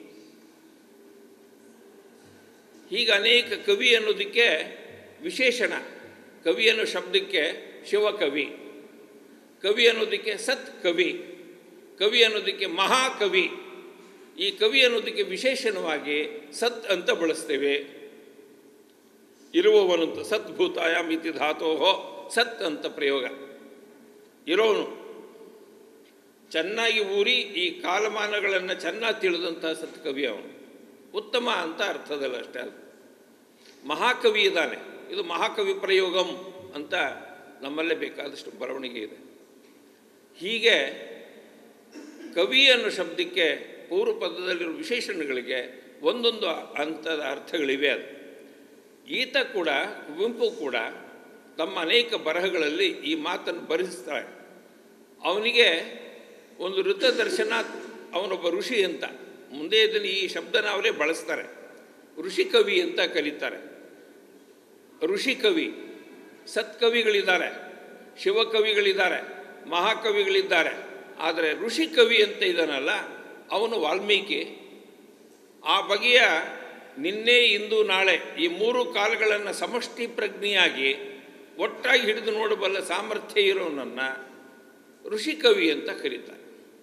A: ಹೀಗೆ ಅನೇಕ ಕವಿ ಅನ್ನೋದಕ್ಕೆ ವಿಶೇಷಣ ಕವಿ ಅನ್ನೋ ಶಬ್ದಕ್ಕೆ ಶಿವಕವಿ ಕವಿ ಅನ್ನೋದಕ್ಕೆ ಸತ್ ಕವಿ ಕವಿ ಅನ್ನೋದಕ್ಕೆ ಮಹಾಕವಿ ಈ ಕವಿ ಅನ್ನೋದಕ್ಕೆ ವಿಶೇಷಣವಾಗಿ ಸತ್ ಅಂತ ಬಳಸ್ತೇವೆ ಇರುವವನಂತ ಸತ್ಭೂತಾಯಾಮ್ ಇತಿ ಧಾತೋಹೋ ಸತ್ ಅಂತ ಪ್ರಯೋಗ ಇರೋನು ಚೆನ್ನಾಗಿ ಊರಿ ಈ ಕಾಲಮಾನಗಳನ್ನು ಚೆನ್ನಾಗಿ ತಿಳಿದಂಥ ಸತ್ಕವಿ ಅವನು ಉತ್ತಮ ಅಂತ ಅರ್ಥದಲ್ಲ ಅಷ್ಟೇ ಅದು ಮಹಾಕವಿ ಇದ್ದಾನೆ ಇದು ಮಹಾಕವಿ ಪ್ರಯೋಗಂ ಅಂತ ನಮ್ಮಲ್ಲೇ ಬೇಕಾದಷ್ಟು ಬರವಣಿಗೆ ಇದೆ ಹೀಗೆ ಕವಿ ಅನ್ನೋ ಶಬ್ದಕ್ಕೆ ಪೂರ್ವ ಪದದಲ್ಲಿರುವ ವಿಶೇಷಣಗಳಿಗೆ ಒಂದೊಂದು ಹಂತದ ಅರ್ಥಗಳಿವೆ ಅದು ಈತ ಕೂಡ ಕುವೆಂಪು ಕೂಡ ತಮ್ಮ ಅನೇಕ ಬರಹಗಳಲ್ಲಿ ಈ ಮಾತನ್ನು ಬರೆಸ್ತಾರೆ ಅವನಿಗೆ ಒಂದು ಋತ ದರ್ಶನ ಅವನೊಬ್ಬ ಋಷಿ ಅಂತ ಮುಂದೆ ಇದನ್ನು ಈ ಶಬ್ದನ ಅವರೇ ಬಳಸ್ತಾರೆ ಋಷಿ ಕವಿ ಅಂತ ಕರೀತಾರೆ ಋಷಿ ಕವಿ ಸತ್ಕವಿಗಳಿದ್ದಾರೆ ಶಿವಕವಿಗಳಿದ್ದಾರೆ ಮಹಾಕವಿಗಳಿದ್ದಾರೆ ಆದರೆ ಋಷಿ ಕವಿ ಅಂತ ಇದ್ದಾನಲ್ಲ ಅವನು ವಾಲ್ಮೀಕಿ ಆ ಬಗೆಯ ನಿನ್ನೆ ಇಂದು ನಾಳೆ ಈ ಮೂರು ಕಾಲಗಳನ್ನು ಸಮಷ್ಟಿ ಪ್ರಜ್ಞೆಯಾಗಿ ಒಟ್ಟಾಗಿ ಹಿಡಿದು ನೋಡಬಲ್ಲ ಸಾಮರ್ಥ್ಯ ಇರೋನನ್ನು ಋಷಿ ಕವಿ ಅಂತ ಕರೀತಾರೆ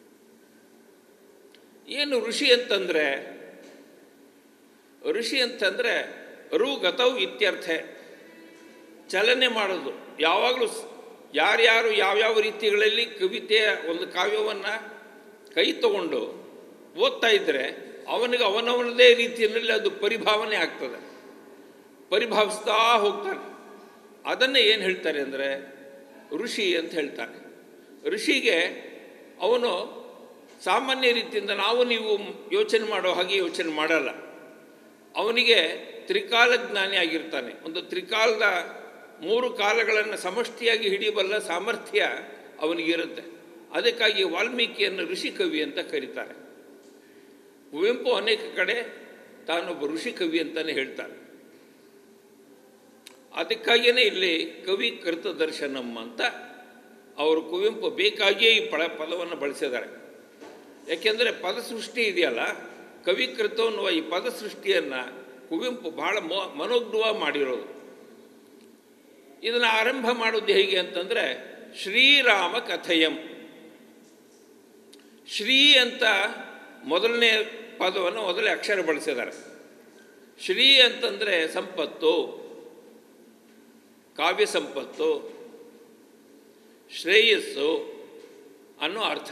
A: ಏನು ಋಷಿ ಅಂತಂದರೆ ಋಷಿ ಅಂತಂದರೆ ರು ಗತವು ಇತ್ಯರ್ಥ ಚಲನೆ ಮಾಡೋದು ಯಾವಾಗಲೂ ಯಾರ್ಯಾರು ಯಾವ್ಯಾವ ರೀತಿಗಳಲ್ಲಿ ಕವಿತೆಯ ಒಂದು ಕಾವ್ಯವನ್ನು ಕೈ ತಗೊಂಡು ಓದ್ತಾ ಇದ್ದರೆ ಅವನಿಗೆ ಅವನವನದೇ ರೀತಿಯಲ್ಲಿ ಅದು ಪರಿಭಾವನೆ ಆಗ್ತದೆ ಪರಿಭಾವಿಸ್ತಾ ಹೋಗ್ತಾನೆ ಅದನ್ನೇ ಏನು ಹೇಳ್ತಾರೆ ಅಂದರೆ ಋಷಿ ಅಂತ ಹೇಳ್ತಾರೆ ಋಷಿಗೆ ಅವನು ಸಾಮಾನ್ಯ ರೀತಿಯಿಂದ ನಾವು ನೀವು ಯೋಚನೆ ಮಾಡೋ ಹಾಗೆ ಯೋಚನೆ ಮಾಡಲ್ಲ ಅವನಿಗೆ ತ್ರಿಕಾಲ ಜ್ಞಾನಿ ಆಗಿರ್ತಾನೆ ಒಂದು ತ್ರಿಕಾಲದ ಮೂರು ಕಾಲಗಳನ್ನು ಸಮಷ್ಟಿಯಾಗಿ ಹಿಡಿಯಬಲ್ಲ ಸಾಮರ್ಥ್ಯ ಅವನಿಗಿರುತ್ತೆ ಅದಕ್ಕಾಗಿ ವಾಲ್ಮೀಕಿಯನ್ನು ಋಷಿ ಕವಿ ಅಂತ ಕರೀತಾರೆ ಕುವೆಂಪು ಅನೇಕ ಕಡೆ ತಾನೊಬ್ಬ ಋಷಿ ಕವಿ ಅಂತಲೇ ಹೇಳ್ತಾರೆ ಅದಕ್ಕಾಗಿಯೇ ಇಲ್ಲಿ ಕವಿ ಕೃತ ದರ್ಶನಂ ಅಂತ ಅವರು ಕುವೆಂಪು ಬೇಕಾಗಿಯೇ ಈ ಪದ ಪದವನ್ನು ಬಳಸಿದ್ದಾರೆ ಯಾಕೆಂದರೆ ಪದ ಸೃಷ್ಟಿ ಇದೆಯಲ್ಲ ಕವಿಕೃತ ಅನ್ನುವ ಈ ಪದ ಸೃಷ್ಟಿಯನ್ನು ಕುವೆಂಪು ಬಹಳ ಮೊ ಮನೋಜ್ಞವ ಮಾಡಿರೋದು ಇದನ್ನು ಆರಂಭ ಮಾಡೋದು ಹೇಗೆ ಅಂತಂದರೆ ಶ್ರೀರಾಮ ಕಥೆಯಂ ಶ್ರೀ ಅಂತ ಮೊದಲನೇ ಪದವನ್ನು ಮೊದಲೇ ಅಕ್ಷರ ಬಳಸಿದ್ದಾರೆ ಶ್ರೀ ಅಂತಂದರೆ ಸಂಪತ್ತು ಕಾವ್ಯ ಸಂಪತ್ತು ಶ್ರೇಯಸ್ಸು ಅನ್ನೋ ಅರ್ಥ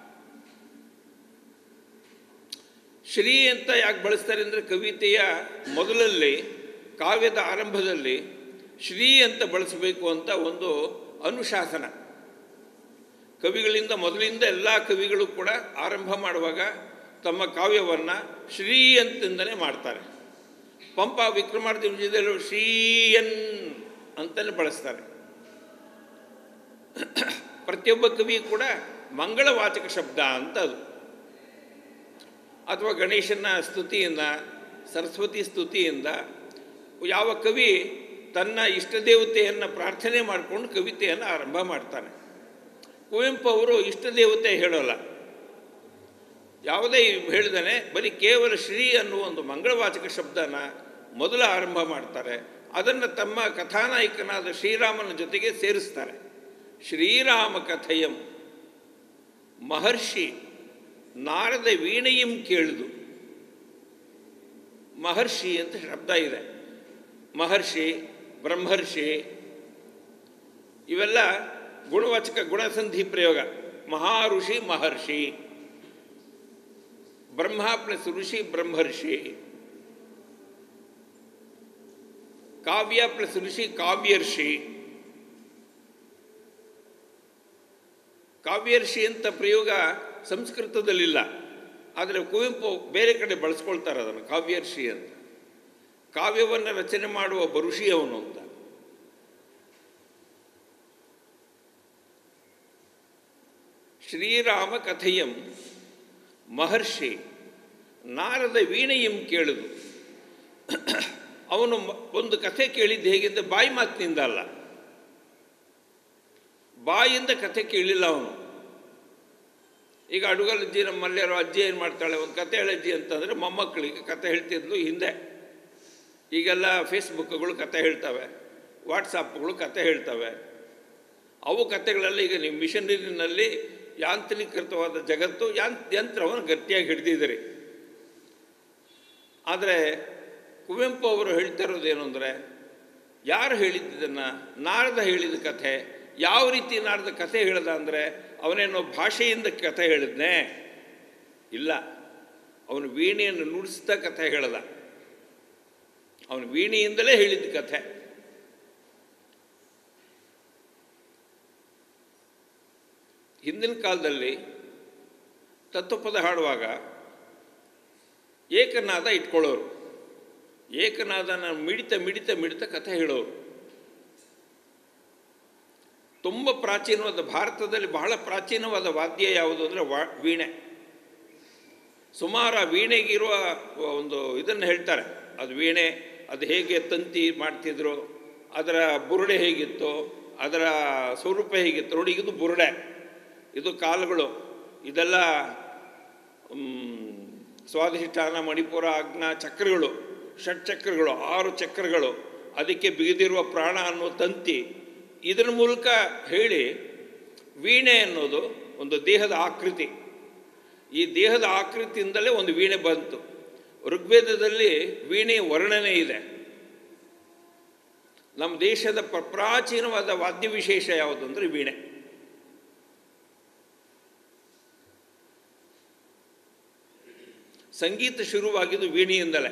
A: ಶ್ರೀ ಅಂತ ಯಾಕೆ ಬಳಸ್ತಾರೆ ಅಂದರೆ ಕವಿತೆಯ ಮೊದಲಲ್ಲಿ ಕಾವ್ಯದ ಆರಂಭದಲ್ಲಿ ಶ್ರೀ ಅಂತ ಬಳಸಬೇಕು ಅಂತ ಒಂದು ಅನುಶಾಸನ ಕವಿಗಳಿಂದ ಮೊದಲಿಂದ ಎಲ್ಲ ಕವಿಗಳು ಕೂಡ ಆರಂಭ ಮಾಡುವಾಗ ತಮ್ಮ ಕಾವ್ಯವನ್ನು ಶ್ರೀ ಅಂತಂದಲೇ ಮಾಡ್ತಾರೆ ಪಂಪ ವಿಕ್ರಮಾರ್ಜುನ ವಿಜಯದಲ್ಲೂ ಶ್ರೀಯನ್ ಅಂತಲೇ ಬಳಸ್ತಾರೆ ಪ್ರತಿಯೊಬ್ಬ ಕವಿ ಕೂಡ ಮಂಗಳವಾಚಕ ಶಬ್ದ ಅಂತ ಅದು ಅಥವಾ ಗಣೇಶನ ಸ್ತುತಿಯಿಂದ ಸರಸ್ವತಿ ಸ್ತುತಿಯಿಂದ ಯಾವ ಕವಿ ತನ್ನ ಇಷ್ಟ ದೇವತೆಯನ್ನು ಪ್ರಾರ್ಥನೆ ಮಾಡಿಕೊಂಡು ಕವಿತೆಯನ್ನು ಆರಂಭ ಮಾಡ್ತಾನೆ ಕುವೆಂಪು ಅವರು ಇಷ್ಟ ದೇವತೆ ಹೇಳೋಲ್ಲ ಯಾವುದೇ ಹೇಳಿದಾನೆ ಬರೀ ಕೇವಲ ಶ್ರೀ ಅನ್ನುವ ಒಂದು ಮಂಗಳವಾಚಕ ಶಬ್ದನ ಮೊದಲು ಆರಂಭ ಮಾಡ್ತಾರೆ ಅದನ್ನು ತಮ್ಮ ಕಥಾನಾಯಕನಾದ ಶ್ರೀರಾಮನ ಜೊತೆಗೆ ಸೇರಿಸ್ತಾರೆ ಶ್ರೀರಾಮ ಕಥೆಯಂ ಮಹರ್ಷಿ ನಾರದ ವೀಣೆಯಂ ಕೇಳಿದು ಮಹರ್ಷಿ ಅಂತ ಶಬ್ದ ಇದೆ ಮಹರ್ಷಿ ಬ್ರಹ್ಮರ್ಷಿ ಇವೆಲ್ಲ ಗುಣವಾಚಕ ಗುಣಸಂಧಿ ಪ್ರಯೋಗ ಮಹಾಋಷಿ ಮಹರ್ಷಿ ಬ್ರಹ್ಮ ಪ್ಲಸ್ ಋಷಿ ಬ್ರಹ್ಮರ್ಷಿ ಕಾವ್ಯ ಪ್ಲಸ್ ಋಷಿ ಕಾವ್ಯರ್ಷಿ ಕಾವ್ಯರ್ಷಿ ಅಂತ ಪ್ರಯೋಗ ಸಂಸ್ಕೃತದಲ್ಲಿಲ್ಲ ಆದರೆ ಕುವೆಂಪು ಬೇರೆ ಕಡೆ ಬಳಸ್ಕೊಳ್ತಾರೆ ಅದನ್ನು ಕಾವ್ಯರ್ಷಿ ಅಂತ ಕಾವ್ಯವನ್ನು ರಚನೆ ಮಾಡುವ ಒಬ್ಬ ಋಷಿ ಅವನು ಅಂತ ಶ್ರೀರಾಮ ಕಥೆಯಂ ಮಹರ್ಷಿ ನಾರದ ವೀಣೆಯಂ ಕೇಳುದು ಅವನು ಒಂದು ಕಥೆ ಕೇಳಿದ್ದು ಹೇಗೆಂದರೆ ಬಾಯಿ ಮಾತಿನಿಂದ ಅಲ್ಲ ಬಾಯಿಂದ ಕಥೆ ಕೇಳಿಲ್ಲ ಅವನು ಈಗ ಅಡುಗಲಜ್ಜಿ ನಮ್ಮ ಮಲ್ಯರು ಅಜ್ಜಿ ಏನು ಮಾಡ್ತಾಳೆ ಒಂದು ಕತೆ ಹೇಳಜ್ಜಿ ಅಂತಂದರೆ ಮೊಮ್ಮಕ್ಕಳಿಗೆ ಕತೆ ಹೇಳ್ತಿದ್ಲು ಹಿಂದೆ ಈಗೆಲ್ಲ ಫೇಸ್ಬುಕ್ಗಳು ಕತೆ ಹೇಳ್ತವೆ ವಾಟ್ಸಪ್ಗಳು ಕತೆ ಹೇಳ್ತವೆ ಅವು ಕತೆಗಳೆಲ್ಲ ಈಗ ನೀವು ಮಿಷನರಿನಲ್ಲಿ ಯಾಂತ್ರೀಕೃತವಾದ ಜಗತ್ತು ಯಾನ್ ಯಂತ್ರವನ್ನು ಗಟ್ಟಿಯಾಗಿ ಹಿಡಿದಿದ್ದೀರಿ ಆದರೆ ಕುವೆಂಪು ಅವರು ಹೇಳ್ತಿರೋದೇನು ಅಂದರೆ ಯಾರು ಹೇಳಿದ್ದನ್ನು ನಾರದ ಹೇಳಿದ ಕಥೆ ಯಾವ ರೀತಿ ನಾರದ ಕಥೆ ಹೇಳ್ದ ಅಂದರೆ ಅವನೇನೋ ಭಾಷೆಯಿಂದ ಕಥೆ ಹೇಳಿದ್ನೇ ಇಲ್ಲ ಅವನು ವೀಣೆಯನ್ನು ನುಡಿಸ್ತಾ ಕಥೆ ಹೇಳ್ದ ಅವನು ವೀಣೆಯಿಂದಲೇ ಹೇಳಿದ ಕಥೆ ಹಿಂದಿನ ಕಾಲದಲ್ಲಿ ತತ್ವಪದ ಹಾಡುವಾಗ ಏಕನಾದ ಇಟ್ಕೊಳ್ಳೋರು ಏಕನಾದನ ಮಿಡಿತ ಮಿಡಿತ ಮಿಡಿತ ಕಥೆ ಹೇಳೋರು ತುಂಬ ಪ್ರಾಚೀನವಾದ ಭಾರತದಲ್ಲಿ ಬಹಳ ಪ್ರಾಚೀನವಾದ ವಾದ್ಯ ಯಾವುದು ಅಂದರೆ ವಾ ವೀಣೆ ಸುಮಾರು ಆ ವೀಣೆಗಿರುವ ಒಂದು ಇದನ್ನು ಹೇಳ್ತಾರೆ ಅದು ವೀಣೆ ಅದು ಹೇಗೆ ತಂತಿ ಮಾಡ್ತಿದ್ರು ಅದರ ಬುರುಡೆ ಹೇಗಿತ್ತು ಅದರ ಸ್ವರೂಪ ಹೇಗಿತ್ತು ನೋಡಿ ಇದು ಬುರುಡೆ ಇದು ಕಾಲುಗಳು ಇದೆಲ್ಲ ಸ್ವಾಧಿಷ್ಠಾನ ಮಣಿಪುರ ಆಜ್ಞಾ ಚಕ್ರಗಳು ಷಟ್ಚಕ್ರಗಳು ಆರು ಚಕ್ರಗಳು ಅದಕ್ಕೆ ಬಿಗಿದಿರುವ ಪ್ರಾಣ ಅನ್ನೋ ತಂತಿ ಇದರ ಮೂಲಕ ಹೇಳಿ ವೀಣೆ ಅನ್ನೋದು ಒಂದು ದೇಹದ ಆಕೃತಿ ಈ ದೇಹದ ಆಕೃತಿಯಿಂದಲೇ ಒಂದು ವೀಣೆ ಬಂತು ಋಗ್ವೇದದಲ್ಲಿ ವೀಣೆಯ ವರ್ಣನೆ ಇದೆ ನಮ್ಮ ದೇಶದ ಪ್ರಾಚೀನವಾದ ವಾದ್ಯ ವಿಶೇಷ ಯಾವುದು ಅಂದರೆ ವೀಣೆ ಸಂಗೀತ ಶುರುವಾಗಿದ್ದು ವೀಣೆಯಿಂದಲೇ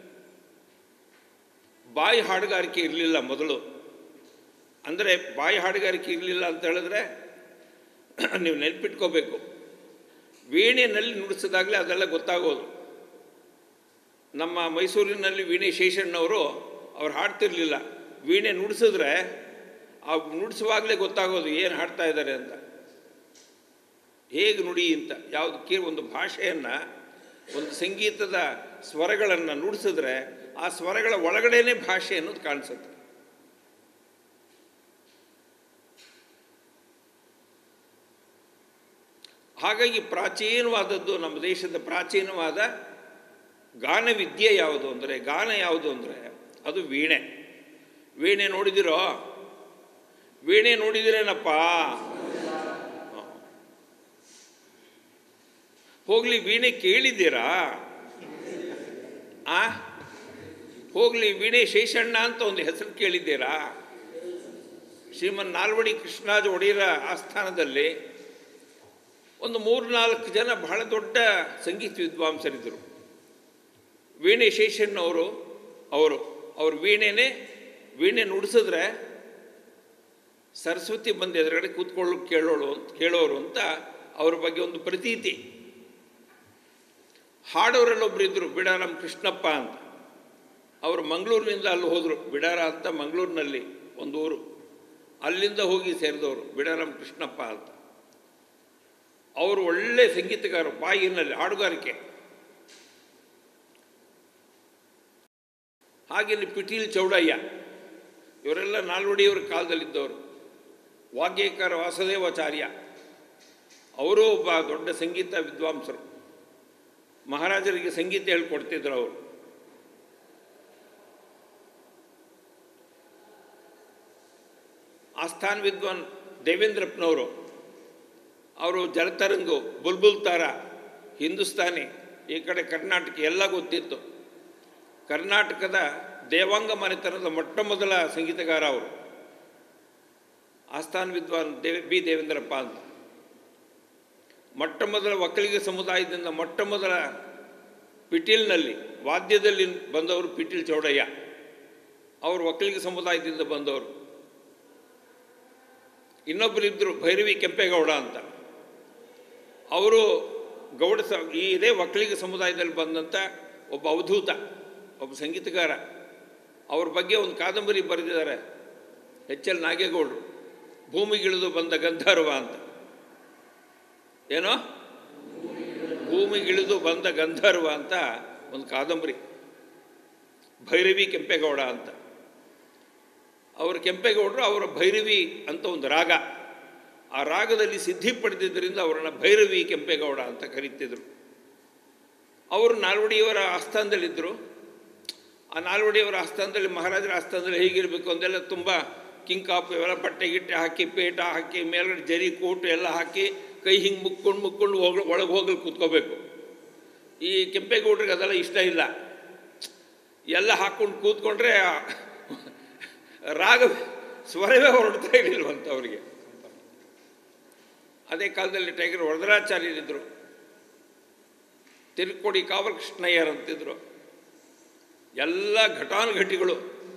A: ಬಾಯಿ ಹಾಡುಗಾರಿಕೆ ಇರಲಿಲ್ಲ ಮೊದಲು ಅಂದರೆ ಬಾಯಿ ಹಾಡುಗಾರಿಕೆ ಇರಲಿಲ್ಲ ಅಂತ ಹೇಳಿದ್ರೆ ನೀವು ನೆನ್ಪಿಟ್ಕೋಬೇಕು ವೀಣೆಯಲ್ಲಿ ನುಡಿಸಿದಾಗಲೇ ಅದೆಲ್ಲ ಗೊತ್ತಾಗೋದು ನಮ್ಮ ಮೈಸೂರಿನಲ್ಲಿ ವೀಣೆ ಶೇಷಣ್ಣವರು ಅವ್ರು ಹಾಡ್ತಿರ್ಲಿಲ್ಲ ವೀಣೆ ನುಡಿಸಿದ್ರೆ ಆ ನುಡಿಸುವಾಗಲೇ ಗೊತ್ತಾಗೋದು ಏನು ಹಾಡ್ತಾ ಇದ್ದಾರೆ ಅಂತ ಹೇಗೆ ನುಡಿ ಅಂತ ಯಾವುದಕ್ಕೆ ಒಂದು ಭಾಷೆಯನ್ನು ಒಂದು ಸಂಗೀತದ ಸ್ವರಗಳನ್ನು ನುಡಿಸಿದ್ರೆ ಆ ಸ್ವರಗಳ ಒಳಗಡೆನೇ ಭಾಷೆ ಅನ್ನೋದು ಕಾಣಿಸುತ್ತೆ ಹಾಗಾಗಿ ಪ್ರಾಚೀನವಾದದ್ದು ನಮ್ಮ ದೇಶದ ಪ್ರಾಚೀನವಾದ ಗಾನವಿದ್ಯೆ ಯಾವುದು ಅಂದರೆ ಗಾನ ಯಾವುದು ಅಂದರೆ ಅದು ವೀಣೆ ವೀಣೆ ನೋಡಿದಿರೋ ವೀಣೆ ನೋಡಿದಿರೇನಪ್ಪ ಹೋಗ್ಲಿ ವೀಣೆ ಕೇಳಿದ್ದೀರಾ ಆ ಹೋಗ್ಲಿ ವೀಣೆ ಶೇಷಣ್ಣ ಅಂತ ಒಂದು ಹೆಸರು ಕೇಳಿದ್ದೀರಾ ಶ್ರೀಮನ್ ನಾಲ್ವಡಿ ಕೃಷ್ಣರಾಜ ಒಡೆಯರ ಆಸ್ಥಾನದಲ್ಲಿ ಒಂದು ಮೂರು ನಾಲ್ಕು ಜನ ಬಹಳ ದೊಡ್ಡ ಸಂಗೀತ ವಿದ್ವಾಂಸರಿದ್ದರು ವೀಣೆ ಶೇಷಣ್ಣವರು ಅವರು ಅವ್ರ ವೀಣೆನೇ ವೀಣೆ ನುಡಿಸಿದ್ರೆ ಸರಸ್ವತಿ ಬಂದು ಎದುರುಗಡೆ ಕೂತ್ಕೊಳ್ಳು ಕೇಳೋಳು ಅಂತ ಕೇಳೋರು ಅಂತ ಅವ್ರ ಬಗ್ಗೆ ಒಂದು ಪ್ರತೀತಿ ಹಾಡೋರಲ್ಲೊಬ್ರು ಇದ್ದರು ಬಿಡಾರಂ ಕೃಷ್ಣಪ್ಪ ಅಂತ ಅವರು ಮಂಗಳೂರಿನಿಂದ ಅಲ್ಲಿ ಹೋದರು ಬಿಡಾರ ಅಂತ ಮಂಗಳೂರಿನಲ್ಲಿ ಒಂದು ಊರು ಅಲ್ಲಿಂದ ಹೋಗಿ ಸೇರಿದವರು ಬಿಡಾರಂ ಕೃಷ್ಣಪ್ಪ ಅಂತ ಅವರು ಒಳ್ಳೆ ಸಂಗೀತಗಾರರು ಬಾಯಿನಲ್ಲಿ ಹಾಡುಗಾರಿಕೆ ಹಾಗೆಯೇ ಪಿಟೀಲ್ ಚೌಡಯ್ಯ ಇವರೆಲ್ಲ ನಾಲ್ವಡಿಯವರ ಕಾಲದಲ್ಲಿದ್ದವರು ವಾಗ್ಯೇಕಾರ ವಾಸುದೇವಾಚಾರ್ಯ ಅವರು ಒಬ್ಬ ದೊಡ್ಡ ಸಂಗೀತ ವಿದ್ವಾಂಸರು ಮಹಾರಾಜರಿಗೆ ಸಂಗೀತ ಹೇಳ್ಕೊಡ್ತಿದ್ರು ಅವರು ಆಸ್ಥಾನ ವಿದ್ವಾನ್ ದೇವೇಂದ್ರಪ್ಪನವರು ಅವರು ಜಲತರಂಗು ಬುಲ್ಬುಲ್ ತಾರ ಹಿಂದೂಸ್ತಾನಿ ಈ ಕಡೆ ಕರ್ನಾಟಕ ಎಲ್ಲ ಗೊತ್ತಿತ್ತು ಕರ್ನಾಟಕದ ದೇವಾಂಗ ಮನೆತನದ ಮೊಟ್ಟ ಮೊದಲ ಸಂಗೀತಗಾರ ಅವರು ಆಸ್ಥಾನ ವಿದ್ವಾನ್ ದೇವ್ ಬಿ ದೇವೇಂದ್ರಪ್ಪ ಅಂತ ಮೊಟ್ಟ ಮೊದಲ ಒಕ್ಕಲಿಗ ಸಮುದಾಯದಿಂದ ಮೊಟ್ಟ ಮೊದಲ ಪಿಟೀಲ್ನಲ್ಲಿ ವಾದ್ಯದಲ್ಲಿ ಬಂದವರು ಪಿಟೀಲ್ ಚೌಡಯ್ಯ ಅವರು ಒಕ್ಕಲಿಗ ಸಮುದಾಯದಿಂದ ಬಂದವರು ಇನ್ನೊಬ್ಬರಿದ್ದರು ಭೈರವಿ ಕೆಂಪೇಗೌಡ ಅಂತ ಅವರು ಗೌಡ ಸ ಈ ಇದೇ ಒಕ್ಕಲಿಗ ಸಮುದಾಯದಲ್ಲಿ ಬಂದಂಥ ಒಬ್ಬ ಅವಧೂತ ಒಬ್ಬ ಸಂಗೀತಗಾರ ಅವ್ರ ಬಗ್ಗೆ ಒಂದು ಕಾದಂಬರಿ ಬರೆದಿದ್ದಾರೆ ಎಚ್ ಎಲ್ ನಾಗೇಗೌಡರು ಭೂಮಿಗಿಳಿದು ಬಂದ ಗಂಧರ್ವ ಅಂತ ಏನೋ ಭೂಮಿಗಿಳಿದು ಬಂದ ಗಂಧರ್ವ ಅಂತ ಒಂದು ಕಾದಂಬರಿ ಭೈರವಿ ಕೆಂಪೇಗೌಡ ಅಂತ ಅವರು ಕೆಂಪೇಗೌಡರು ಅವರ ಭೈರವಿ ಅಂತ ಒಂದು ರಾಗ ಆ ರಾಗದಲ್ಲಿ ಸಿದ್ಧಿ ಪಡೆದಿದ್ದರಿಂದ ಅವರನ್ನು ಭೈರವಿ ಕೆಂಪೇಗೌಡ ಅಂತ ಕರೀತಿದ್ರು ಅವರು ನಾಲ್ವಡಿಯವರ ಆಸ್ಥಾನದಲ್ಲಿದ್ದರು ಆ ನಾಲ್ವಡಿಯವರ ಆಸ್ಥಾನದಲ್ಲಿ ಮಹಾರಾಜರ ಆಸ್ಥಾನದಲ್ಲಿ ಹೇಗಿರಬೇಕು ಅಂದೆಲ್ಲ ತುಂಬ ಕಿಂಕಾಪ್ ಇವೆಲ್ಲ ಬಟ್ಟೆ ಗಿಟ್ಟೆ ಹಾಕಿ ಪೇಟ ಹಾಕಿ ಮೇಲ್ಗಡೆ ಜರಿ ಕೋಟು ಎಲ್ಲ ಹಾಕಿ ಕೈ ಹಿಂಗೆ ಮುಕ್ಕೊಂಡು ಮುಕ್ಕೊಂಡು ಹೋಗ ಒಳಗೆ ಹೋಗಲು ಕೂತ್ಕೋಬೇಕು ಈ ಕೆಂಪೇಗೌಡರಿಗೆ ಅದೆಲ್ಲ ಇಷ್ಟ ಇಲ್ಲ ಎಲ್ಲ ಹಾಕ್ಕೊಂಡು ಕೂತ್ಕೊಂಡ್ರೆ ರಾಗ ಸ್ವರವೇ ಹೊರಡ್ತಾ ಇರಲಿಲ್ವಂತ ಅವರಿಗೆ ಅದೇ ಕಾಲದಲ್ಲಿ ಟೈಗರ್ ವರದರಾಚಾರ್ಯರಿದ್ದರು ತಿರುಕೋಡಿ ಕಾವಲ್ ಕೃಷ್ಣಯ್ಯರ್ ಅಂತಿದ್ರು ಎಲ್ಲ ಘಟಾನುಘಟಿಗಳು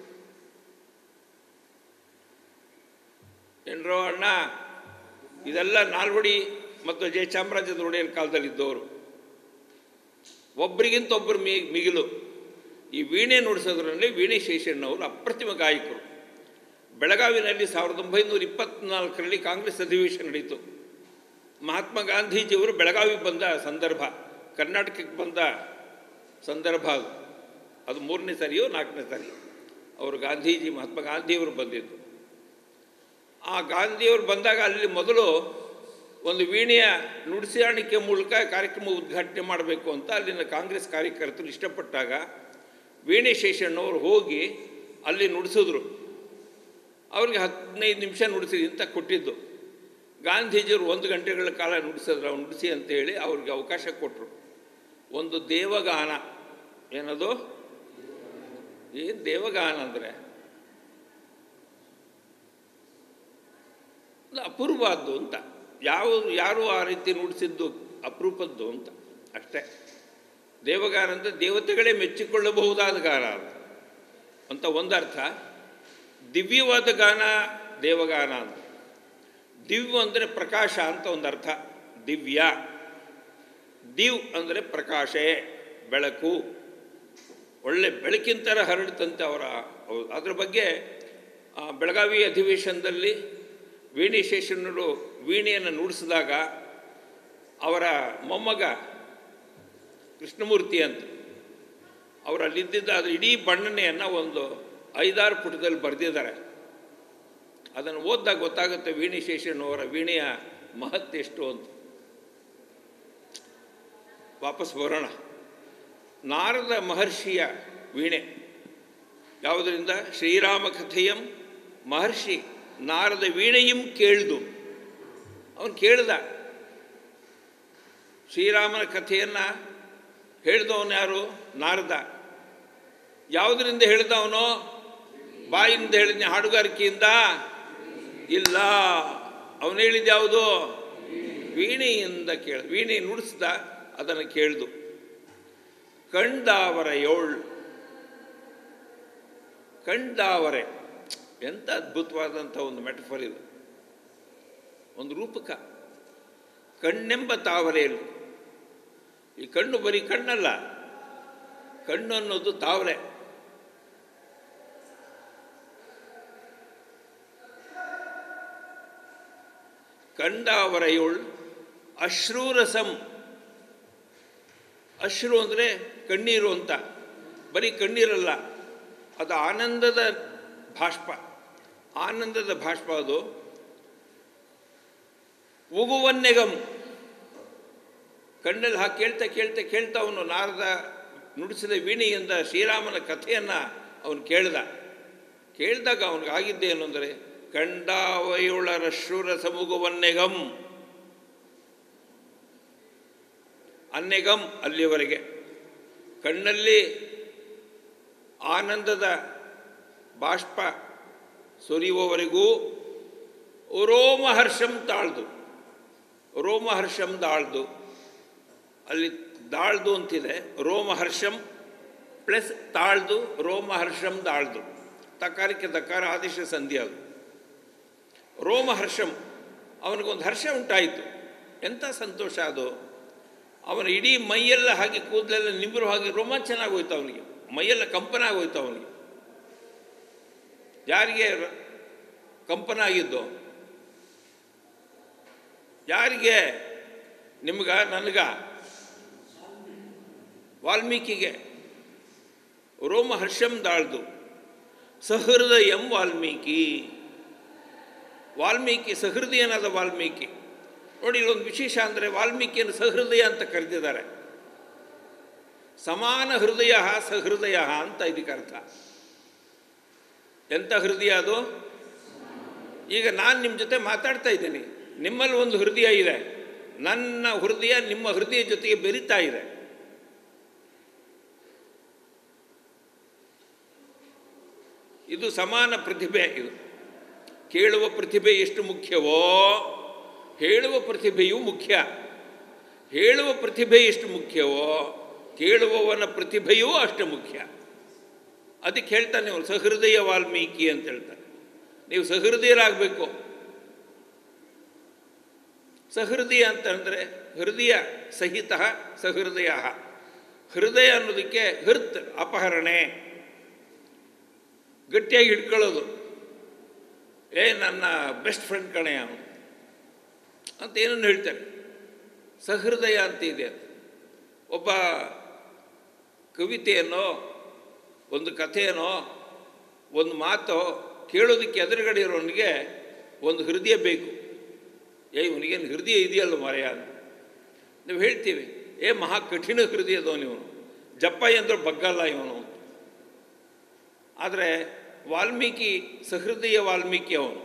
A: ಏನ್ರೋ ಅಣ್ಣ ಇದೆಲ್ಲ ನಾಲ್ವಡಿ ಮತ್ತು ಜಯಚಾಮರಾಜದ ಒಡೆಯರ ಕಾಲದಲ್ಲಿದ್ದವರು ಒಬ್ಬರಿಗಿಂತ ಒಬ್ಬರು ಮಿ ಮಿಗಿಲು ಈ ವೀಣೆ ನುಡಿಸೋದ್ರಲ್ಲಿ ವೀಣೆ ಶೇಷಣ್ಣವರು ಅಪ್ರತಿಮ ಗಾಯಕರು ಬೆಳಗಾವಿನಲ್ಲಿ ಸಾವಿರದ ಒಂಬೈನೂರ ಇಪ್ಪತ್ತ್ನಾಲ್ಕರಲ್ಲಿ ಕಾಂಗ್ರೆಸ್ ಅಧಿವೇಶನ ನಡೀತು ಮಹಾತ್ಮ ಗಾಂಧೀಜಿಯವರು ಬೆಳಗಾವಿಗೆ ಬಂದ ಸಂದರ್ಭ ಕರ್ನಾಟಕಕ್ಕೆ ಬಂದ ಸಂದರ್ಭ ಅದು ಅದು ಮೂರನೇ ಸರಿಯೋ ನಾಲ್ಕನೇ ಸರಿ ಅವರು ಗಾಂಧೀಜಿ ಮಹಾತ್ಮ ಗಾಂಧಿಯವರು ಬಂದಿದ್ದು ಆ ಗಾಂಧಿಯವರು ಬಂದಾಗ ಅಲ್ಲಿ ಮೊದಲು ಒಂದು ವೀಣೆಯ ನುಡಿಸಾಣಿಕೆ ಮೂಲಕ ಕಾರ್ಯಕ್ರಮ ಉದ್ಘಾಟನೆ ಮಾಡಬೇಕು ಅಂತ ಅಲ್ಲಿನ ಕಾಂಗ್ರೆಸ್ ಕಾರ್ಯಕರ್ತರು ಇಷ್ಟಪಟ್ಟಾಗ ವೀಣೆ ಶೇಷಣ್ಣವರು ಹೋಗಿ ಅಲ್ಲಿ ನುಡಿಸಿದ್ರು ಅವ್ರಿಗೆ ಹದಿನೈದು ನಿಮಿಷ ನುಡಿಸಿ ಅಂತ ಕೊಟ್ಟಿದ್ದು ಗಾಂಧೀಜಿಯವರು ಒಂದು ಗಂಟೆಗಳ ಕಾಲ ನುಡಿಸಿದ್ರು ಅವ್ರು ನುಡಿಸಿ ಅಂತೇಳಿ ಅವ್ರಿಗೆ ಅವಕಾಶ ಕೊಟ್ಟರು ಒಂದು ದೇವಗಾನ ಏನದು ಏನು ದೇವಗಾನ ಅಂದರೆ ಅಪೂರ್ವದ್ದು ಅಂತ ಯಾವ ಯಾರು ಆ ರೀತಿ ನುಡಿಸಿದ್ದು ಅಪರೂಪದ್ದು ಅಂತ ಅಷ್ಟೇ ದೇವಗಾನ ಅಂದರೆ ದೇವತೆಗಳೇ ಮೆಚ್ಚಿಕೊಳ್ಳಬಹುದಾದ ಗಾನ ಅಂತ ಅಂತ ಒಂದರ್ಥ ದಿವ್ಯವಾದ ಗಾನ ದೇವಗಾನ ಅಂತ ದಿವ್ಯ ಅಂದರೆ ಪ್ರಕಾಶ ಅಂತ ಒಂದು ಅರ್ಥ ದಿವ್ಯ ದಿವ್ ಅಂದರೆ ಪ್ರಕಾಶೇ ಬೆಳಕು ಒಳ್ಳೆ ಬೆಳಕಿನ ಥರ ಹರಡ್ತಂತೆ ಅವರ ಅವ್ರು- ಅದ್ರ ಬಗ್ಗೆ ಆ, ಬೆಳಗಾವಿ ಅಧಿವೇಶನದಲ್ಲಿ ವೀಣಿ ಶೇಷಣ್ಣರು ವೀಣೆಯನ್ನು ನುಡಿಸಿದಾಗ ಅವರ ಮೊಮ್ಮಗ ಕೃಷ್ಣಮೂರ್ತಿ ಅಂತ ಅವರು ಅಲ್ಲಿದ್ದಿದ್ದ ಅದ್ರ ಇಡೀ ಬಣ್ಣನೆಯನ್ನು ಒಂದು ಐದಾರು ಪುಟದಲ್ಲಿ ಬರೆದಿದ್ದಾರೆ ಅದನ್ನು ಓದಿದಾಗ ಗೊತ್ತಾಗುತ್ತೆ ವೀಣಿ ಶೇಷಣ್ಣವರ ವೀಣೆಯ ಮಹತ್ವ ಎಷ್ಟು ಅಂತ ವಾಪಸ್ ಬರೋಣ ನಾರದ ಮಹರ್ಷಿಯ ವೀಣೆ ಯಾವುದರಿಂದ ಶ್ರೀರಾಮ ಕಥೆಯಂ ಮಹರ್ಷಿ ನಾರದ ವೀಣೆಯಂ ಕೇಳ್ದು ಅವನು ಕೇಳ್ದ ಶ್ರೀರಾಮನ ಕಥೆಯನ್ನು ಹೇಳಿದವನು ಯಾರು ನಾರದ ಯಾವುದರಿಂದ ಹೇಳಿದವನು ಬಾಯಿಂದ ಹೇಳಿದ ಹಾಡುಗಾರಿಕೆಯಿಂದ ಇಲ್ಲ ಅವನು ಹೇಳಿದ ಯಾವುದು ವೀಣೆಯಿಂದ ಕೇಳ ವೀಣೆ ನುಡಿಸ್ದ ಅದನ್ನು ಕೇಳ್ದು ಕಂಡಾವರ ಏಳ್ ಕಂಡಾವರೆ ಎಂಥ ಅದ್ಭುತವಾದಂಥ ಒಂದು ಮೆಟಫರ್ ಇದು ಒಂದು ರೂಪಕ ಕಣ್ಣೆಂಬ ತಾವರೆಯಲ್ಲಿ ಈ ಕಣ್ಣು ಬರೀ ಕಣ್ಣಲ್ಲ ಕಣ್ಣು ಅನ್ನೋದು ತಾವರೆ ಕಂಡಾವರೆಯೋಳ್ ಅಶ್ರೂರಸಂ ಅಶ್ರು ಅಂದರೆ ಕಣ್ಣೀರು ಅಂತ ಬರೀ ಕಣ್ಣೀರಲ್ಲ ಅದು ಆನಂದದ ಭಾಷ್ಪ ಆನಂದದ ಭಾಷ್ಪ ಅದು ಉಗುವನ್ನೆಗಂ ಕಣ್ಣಲ್ಲಿ ಹಾಕಿ ಕೇಳ್ತಾ ಕೇಳ್ತಾ ಕೇಳ್ತಾ ಅವನು ನಾರದ ನುಡಿಸಿದ ವೀಣೆಯಿಂದ ಶ್ರೀರಾಮನ ಕಥೆಯನ್ನು ಅವನು ಕೇಳ್ದ ಕೇಳಿದಾಗ ಅವನಿಗಾಗಿದ್ದೇನು ಅಂದರೆ ಕಂಡಾವಯುಳರ ಶೂರ ಸಮುಗುವನ್ನೆಗಂ ಅನ್ನೆಗಂ ಅಲ್ಲಿಯವರೆಗೆ ಕಣ್ಣಲ್ಲಿ ಆನಂದದ ಬಾಷ್ಪ ಸುರಿಯುವವರೆಗೂ ರೋಮಹರ್ಷಂ ತಾಳ್ದು ರೋಮಹರ್ಷಂ ದಾಳ್ದು ಅಲ್ಲಿ ದಾಳ್ದು ಅಂತಿದೆ ರೋಮಹರ್ಷಂ ಪ್ಲಸ್ ತಾಳ್ದು ರೋಮಹರ್ಷಂ ದಾಳ್ದು ತಕಾರಕ್ಕೆ ತಕಾರ ಆದೇಶ ಸಂಧಿ ಅದು ರೋಮಹರ್ಷಂ ಅವನಿಗೊಂದು ಹರ್ಷ ಉಂಟಾಯಿತು ಎಂಥ ಸಂತೋಷ ಅದು ಅವನ ಇಡೀ ಮೈಯೆಲ್ಲ ಹಾಗೆ ಕೂದಲೆಲ್ಲ ನಿಂಬರು ಹಾಗೆ ರೋಮಾಂಚನ ಆಗೋಯ್ತು ಅವನಿಗೆ ಮೈಯೆಲ್ಲ ಕಂಪನ ಆಗೋಯ್ತು ಅವನಿಗೆ ಯಾರಿಗೆ ರ- ಕಂಪನ ಆಗಿದ್ದು ಯಾರಿಗೆ ನಿಮ್ಗ ನನಗ ವಾಲ್ಮೀಕಿಗೆ ರೋಮಹರ್ಷಂ ದಾಳ್ದು ಸಹೃದಯಂ ವಾಲ್ಮೀಕಿ ವಾಲ್ಮೀಕಿ ಸಹೃದಯನಾದ ವಾಲ್ಮೀಕಿ ನೋಡಿ ಇಲ್ಲೊಂದು ವಿಶೇಷ ಅಂದರೆ ವಾಲ್ಮೀಕಿಯನ್ನು ಸಹೃದಯ ಅಂತ ಕರೆದಿದ್ದಾರೆ ಸಮಾನ ಹೃದಯ ಸಹೃದಯ ಅಂತ ಇದಕ್ಕೆ ಅರ್ಥ ಎಂಥ ಹೃದಯ ಅದು ಈಗ ನಾನು ನಿಮ್ಮ ಜೊತೆ ಮಾತಾಡ್ತಾ ಇದ್ದೀನಿ ನಿಮ್ಮಲ್ಲಿ ಒಂದು ಹೃದಯ ಇದೆ ನನ್ನ ಹೃದಯ ನಿಮ್ಮ ಹೃದಯ ಜೊತೆಗೆ ಬೆರೀತಾ ಇದೆ ಇದು ಸಮಾನ ಪ್ರತಿಭೆ ಇದು ಕೇಳುವ ಪ್ರತಿಭೆ ಎಷ್ಟು ಮುಖ್ಯವೋ ಹೇಳುವ ಪ್ರತಿಭೆಯೂ ಮುಖ್ಯ ಹೇಳುವ ಪ್ರತಿಭೆ ಎಷ್ಟು ಮುಖ್ಯವೋ ಕೇಳುವವನ ಪ್ರತಿಭೆಯೂ ಅಷ್ಟು ಮುಖ್ಯ ಅದಕ್ಕೆ ಹೇಳ್ತಾನೆ ಅವನು ಸಹೃದಯ ವಾಲ್ಮೀಕಿ ಅಂತ ಹೇಳ್ತಾನೆ ನೀವು ಸಹೃದಯರಾಗಬೇಕು ಸಹೃದಯ ಅಂತಂದರೆ ಹೃದಯ ಸಹಿತ ಸಹೃದಯ ಹೃದಯ ಅನ್ನೋದಕ್ಕೆ ಹೃತ್ ಅಪಹರಣೆ ಗಟ್ಟಿಯಾಗಿ ಹಿಡ್ಕೊಳ್ಳೋದು ಏ ನನ್ನ ಬೆಸ್ಟ್ ಫ್ರೆಂಡ್ ಕಣೆ ಅವನು ಅಂತ ಏನನ್ನು ಹೇಳ್ತಾರೆ ಸಹೃದಯ ಅಂತ ಇದೆ ಅದು. ಒಬ್ಬ ಕವಿತೆಯನ್ನೋ ಒಂದು ಕಥೆಯನೋ ಒಂದು ಮಾತೋ ಕೇಳೋದಕ್ಕೆ ಎದುರುಗಡೆ ಇರೋನಿಗೆ ಒಂದು ಹೃದಯ ಬೇಕು ಏ ಇವನಿಗೇನು ಹೃದಯ ಇದೆಯಲ್ಲ ಮರೆಯ ಅಂತ ನೀವು ಹೇಳ್ತೀವಿ ಏ ಮಹಾ ಕಠಿಣ ಹೃದಯದವನು ಇವನು ಜಪ್ಪ ಅಂದ್ರೆ ಬಗ್ಗಲ್ಲ ಇವನು ಆದರೆ ವಾಲ್ಮೀಕಿ ಸಹೃದಯ ವಾಲ್ಮೀಕಿ ಅವನು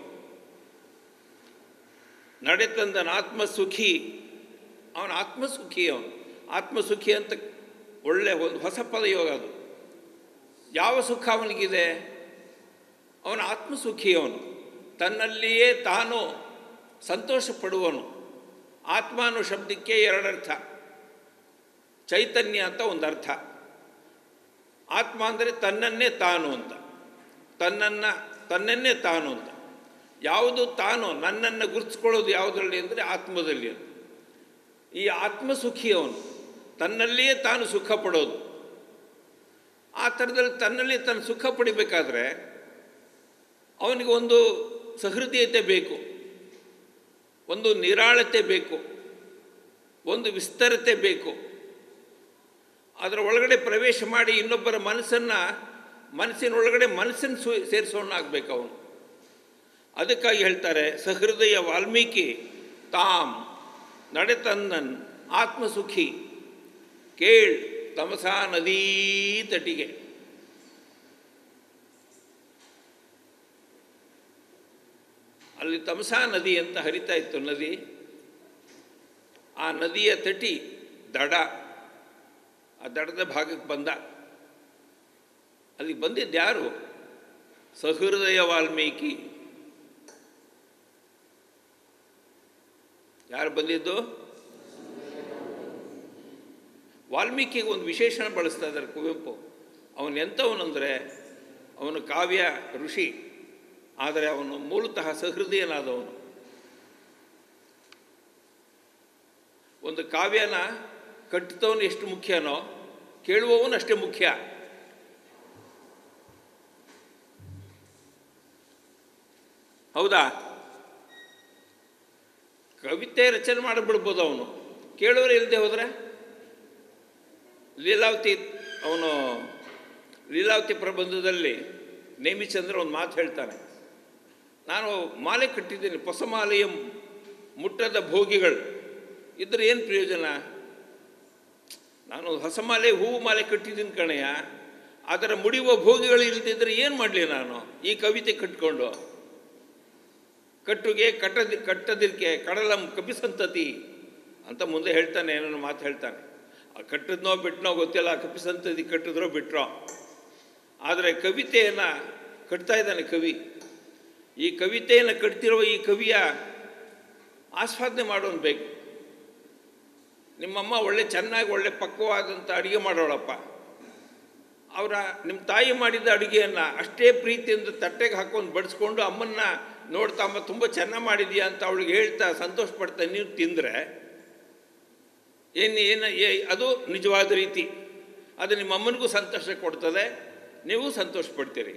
A: ನಡೆತಂದನ ಆತ್ಮಸುಖಿ ಅವನ ಆತ್ಮಸುಖಿ ಅವನು ಆತ್ಮಸುಖಿ ಅಂತ ಒಳ್ಳೆ ಒಂದು ಹೊಸ ಪದ ಯೋಗ ಅದು ಯಾವ ಸುಖ ಅವನಿಗಿದೆ ಅವನ ಆತ್ಮಸುಖಿ ಅವನು ತನ್ನಲ್ಲಿಯೇ ತಾನು ಸಂತೋಷ ಪಡುವನು ಆತ್ಮ ಅನ್ನೋ ಶಬ್ದಕ್ಕೆ ಎರಡರ್ಥ ಚೈತನ್ಯ ಅಂತ ಒಂದು ಅರ್ಥ ಆತ್ಮ ಅಂದರೆ ತನ್ನನ್ನೇ ತಾನು ಅಂತ ತನ್ನನ್ನು ತನ್ನನ್ನೇ ತಾನು ಅಂತ ಯಾವುದು ತಾನು ನನ್ನನ್ನು ಗುರುತಿಸ್ಕೊಳ್ಳೋದು ಯಾವುದರಲ್ಲಿ ಅಂದರೆ ಆತ್ಮದಲ್ಲಿ ಅಂತ. ಈ ಆತ್ಮಸುಖಿ ಅವನು ತನ್ನಲ್ಲಿಯೇ ತಾನು ಸುಖ ಪಡೋದು ಆ ಥರದಲ್ಲಿ ತನ್ನಲ್ಲಿ ತಾನು ಸುಖ ಪಡಿಬೇಕಾದ್ರೆ ಅವನಿಗೆ ಒಂದು ಸಹೃದಯತೆ ಬೇಕು ಒಂದು ನಿರಾಳತೆ ಬೇಕು ಒಂದು ವಿಸ್ತರತೆ ಬೇಕು ಅದರ ಒಳಗಡೆ ಪ್ರವೇಶ ಮಾಡಿ ಇನ್ನೊಬ್ಬರ ಮನಸ್ಸನ್ನು ಮನಸ್ಸಿನೊಳಗಡೆ ಮನಸ್ಸನ್ನು ಸು ಸೇರಿಸೋಣಾಗಬೇಕು ಅವನು ಅದಕ್ಕಾಗಿ ಹೇಳ್ತಾರೆ ಸಹೃದಯ ವಾಲ್ಮೀಕಿ ತಾಮ್ ನಡೆತಂದನ್ ಆತ್ಮಸುಖಿ ಕೇಳ್ ತಮಸಾ ನದೀ ತಟಿಗೆ ಅಲ್ಲಿ ತಮಸಾ ನದಿ ಅಂತ ಹರಿತಾ ಇತ್ತು ನದಿ ಆ ನದಿಯ ತಟಿ ದಡ ಆ ದಡದ ಭಾಗಕ್ಕೆ ಬಂದ ಅಲ್ಲಿ ಬಂದಿದ್ದು ಯಾರು ಸಹೃದಯ ವಾಲ್ಮೀಕಿ ಯಾರು ಬಂದಿದ್ದು ವಾಲ್ಮೀಕಿಗೆ ಒಂದು ವಿಶೇಷಣ ಬಳಸ್ತಾ ಇದ್ದಾರೆ ಕುವೆಂಪು ಅವನು ಎಂಥವನಂದರೆ ಅವನು ಕಾವ್ಯ ಋಷಿ ಆದರೆ ಅವನು ಮೂಲತಃ ಸಹೃದಯನಾದವನು ಒಂದು ಕಾವ್ಯನ ಕಟ್ಟುತ್ತವನು ಎಷ್ಟು ಮುಖ್ಯನೋ ಕೇಳುವವನು ಅಷ್ಟೇ ಮುಖ್ಯ ಹೌದಾ ಕವಿತೆ ರಚನೆ ಮಾಡಿಬಿಡ್ಬೋದು ಅವನು ಕೇಳೋರು ಇಲ್ಲದೆ ಹೋದರೆ ಲೀಲಾವತಿ ಅವನು ಲೀಲಾವತಿ ಪ್ರಬಂಧದಲ್ಲಿ ನೇಮಿಚಂದ್ರ ಒಂದು ಮಾತು ಹೇಳ್ತಾನೆ ನಾನು ಮಾಲೆ ಕಟ್ಟಿದ್ದೀನಿ ಹೊಸ ಮಾಲೆಯ ಮುಟ್ಟದ ಭೋಗಿಗಳು ಇದ್ರೆ ಏನು ಪ್ರಯೋಜನ ನಾನು ಹೊಸ ಮಾಲೆ ಹೂವು ಮಾಲೆ ಕಟ್ಟಿದ್ದೀನಿ ಕಣಯ್ಯ ಅದರ ಮುಡಿಯುವ ಭೋಗಿಗಳು ಇಲ್ದಿದ್ರೆ ಏನು ಮಾಡಲಿ ನಾನು ಈ ಕವಿತೆ ಕಟ್ಕೊಂಡು ಕಟ್ಟುಗೆ ಕಟ್ಟದಿ ಕಟ್ಟದಿರ್ಕೆ ಕಡಲಂ ಕಪಿಸಂತತಿ ಅಂತ ಮುಂದೆ ಹೇಳ್ತಾನೆ ಏನೋ ಮಾತು ಹೇಳ್ತಾನೆ ಆ ಕಟ್ಟಿದ್ನೋ ಬಿಟ್ಟನೋ ಗೊತ್ತಿಲ್ಲ ಕಪಿಸಂತತಿ ಕಟ್ಟಿದ್ರೋ ಬಿಟ್ರೋ ಆದರೆ ಕವಿತೆಯನ್ನು ಕಟ್ತಾ ಇದ್ದಾನೆ ಕವಿ ಈ ಕವಿತೆಯನ್ನು ಕಟ್ತಿರೋ ಈ ಕವಿಯ ಆಸ್ವಾದನೆ ಮಾಡೋನು ಬೇಕು ನಿಮ್ಮಮ್ಮ ಒಳ್ಳೆ ಚೆನ್ನಾಗಿ ಒಳ್ಳೆ ಪಕ್ವವಾದಂಥ ಅಡುಗೆ ಮಾಡೋಳಪ್ಪ ಅವರ ನಿಮ್ಮ ತಾಯಿ ಮಾಡಿದ ಅಡುಗೆಯನ್ನು ಅಷ್ಟೇ ಪ್ರೀತಿಯಿಂದ ತಟ್ಟೆಗೆ ಹಾಕೊಂಡು ಬಡಿಸ್ಕೊಂಡು ಅಮ್ಮನ್ನ ನೋಡ್ತಾ ಅಮ್ಮ ತುಂಬ ಚೆನ್ನಾಗಿ ಮಾಡಿದೀಯ ಅಂತ ಅವಳಿಗೆ ಹೇಳ್ತಾ ಸಂತೋಷ ಪಡ್ತಾ ನೀವು ತಿಂದರೆ ಏನು ಏನು ಏ- ಅದು ನಿಜವಾದ ರೀತಿ ಅದು ನಿಮ್ಮ ಅಮ್ಮನಿಗೂ ಸಂತೋಷ ಕೊಡ್ತದೆ ನೀವು ಸಂತೋಷ ಪಡ್ತೀರಿ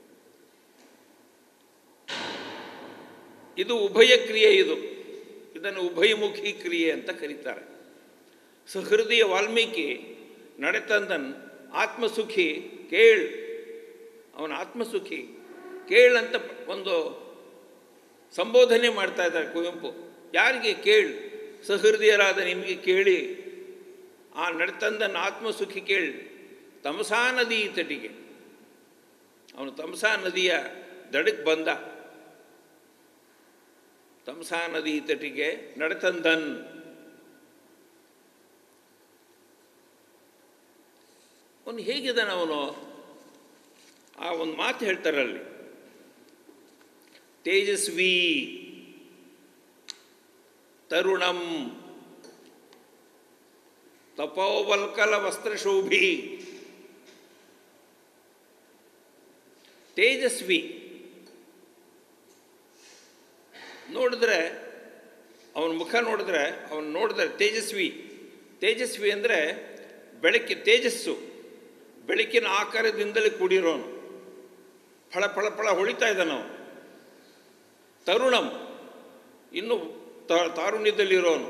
A: ಇದು ಉಭಯ ಕ್ರಿಯೆ ಇದು ಇದನ್ನು ಉಭಯಮುಖಿ ಕ್ರಿಯೆ ಅಂತ ಕರೀತಾರೆ ಸಹೃದಯ ವಾಲ್ಮೀಕಿ ನಡೆತಂದನ್ ಆತ್ಮಸುಖಿ ಕೇಳ್ ಅವನ ಆತ್ಮಸುಖಿ ಕೇಳ್ ಅಂತ ಒಂದು ಸಂಬೋಧನೆ ಮಾಡ್ತಾ ಇದ್ದಾರೆ ಕುವೆಂಪು ಯಾರಿಗೆ ಕೇಳ್ ಸಹೃದಯರಾದ ನಿಮಗೆ ಕೇಳಿ ಆ ನಡೆತಂದನ್ ಆತ್ಮಸುಖಿ ಕೇಳ್ ತಮಸಾ ನದಿ ತಟಿಗೆ ಅವನು ತಮಸಾ ನದಿಯ ದಡಕ್ಕೆ ಬಂದ ತಮಸಾ ನದಿ ತಟಿಗೆ ನಡೆತಂದನ್ ಅವನು ಹೇಗಿದ್ದಾನೆ ಅವನು ಆ ಒಂದು ಮಾತು ಹೇಳ್ತಾರಲ್ಲಿ ತೇಜಸ್ವಿ ತರುಣಂ ತಪೋವಲ್ಕಲ ವಸ್ತ್ರಶೋಭಿ ತೇಜಸ್ವಿ ನೋಡಿದ್ರೆ ಅವನ ಮುಖ ನೋಡಿದ್ರೆ ಅವನು ನೋಡಿದ್ರೆ ತೇಜಸ್ವಿ ತೇಜಸ್ವಿ ಅಂದರೆ ಬೆಳಕಿ ತೇಜಸ್ಸು ಬೆಳಕಿನ ಆಕಾರದಿಂದಲೇ ಕೂಡಿರೋನು ಫಳ ಫಳ ಫಳ ಹೊಳಿತಾ ಇದ್ದಾನವನು ತರುಣಂ ಇನ್ನು ತ- ತಾರುಣ್ಯದಲ್ಲಿರೋನು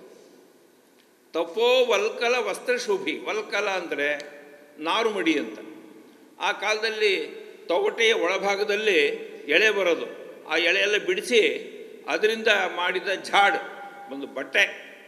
A: ತಪೋ ವಲ್ಕಲ ವಸ್ತ್ರಶೋಭಿ ವಲ್ಕಲ ಅಂದರೆ ನಾರುಮಡಿ ಅಂತ ಆ ಕಾಲದಲ್ಲಿ ತೊಗಟೆಯ ಒಳಭಾಗದಲ್ಲಿ ಎಳೆ ಬರೋದು ಆ ಎಳೆಯೆಲ್ಲ ಬಿಡಿಸಿ ಅದರಿಂದ ಮಾಡಿದ ಝಾಡ್ ಒಂದು ಬಟ್ಟೆ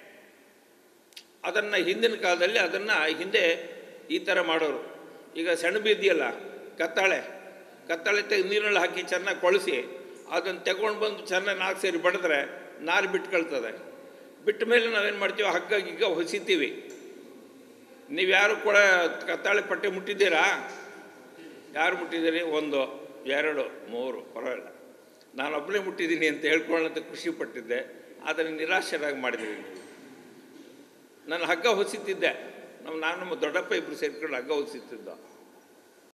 A: ಅದನ್ನು ಹಿಂದಿನ ಕಾಲದಲ್ಲಿ ಅದನ್ನು ಹಿಂದೆ ಈ ಥರ ಮಾಡೋರು ಈಗ ಸೆಣಬು ಇದೆಯಲ್ಲ ಕತ್ತಾಳೆ ಕತ್ತಾಳೆ ತೆಗೆದು ನೀರಲ್ಲಿ ಹಾಕಿ ಚೆನ್ನಾಗಿ ಕೊಳಿಸಿ ಅದನ್ನು ತಗೊಂಡು ಬಂದು ಚೆನ್ನಾಗಿ ನಾಲ್ಕು ಸೇರಿ ಬಡಿದ್ರೆ ನಾರು ಬಿಟ್ಕೊಳ್ತದೆ ಬಿಟ್ಟ ಮೇಲೆ ನಾವೇನು ಮಾಡ್ತೀವಿ ಹಗ್ಗ ಗಿಗ್ಗ ಹೊಸಿತೀವಿ ನೀವು ಯಾರು ಕೂಡ ಕತ್ತಾಳೆ ಪಟ್ಟೆ ಮುಟ್ಟಿದ್ದೀರಾ ಯಾರು ಮುಟ್ಟಿದ್ದೀರಿ ಒಂದು ಎರಡು ಮೂರು ಪರವಾಗಿಲ್ಲ ನಾನು ಒಬ್ಬನೇ ಮುಟ್ಟಿದ್ದೀನಿ ಅಂತ ಹೇಳ್ಕೊಳ್ಳೋಂತ ಖುಷಿ ಪಟ್ಟಿದ್ದೆ ಆದರೆ ನಿರಾಶರಾಗಿ ಮಾಡಿದ್ದೀವಿ ನೀವು ನಾನು ಹಗ್ಗ ಹೊಸಿತಿದ್ದೆ ನಮ್ಮ ನಾನು ನಮ್ಮ ದೊಡ್ಡಪ್ಪ ಇಬ್ಬರು ಸೇರ್ಕೊಂಡು ಹಗ್ಗ ಹೊಸಿತಿದ್ದ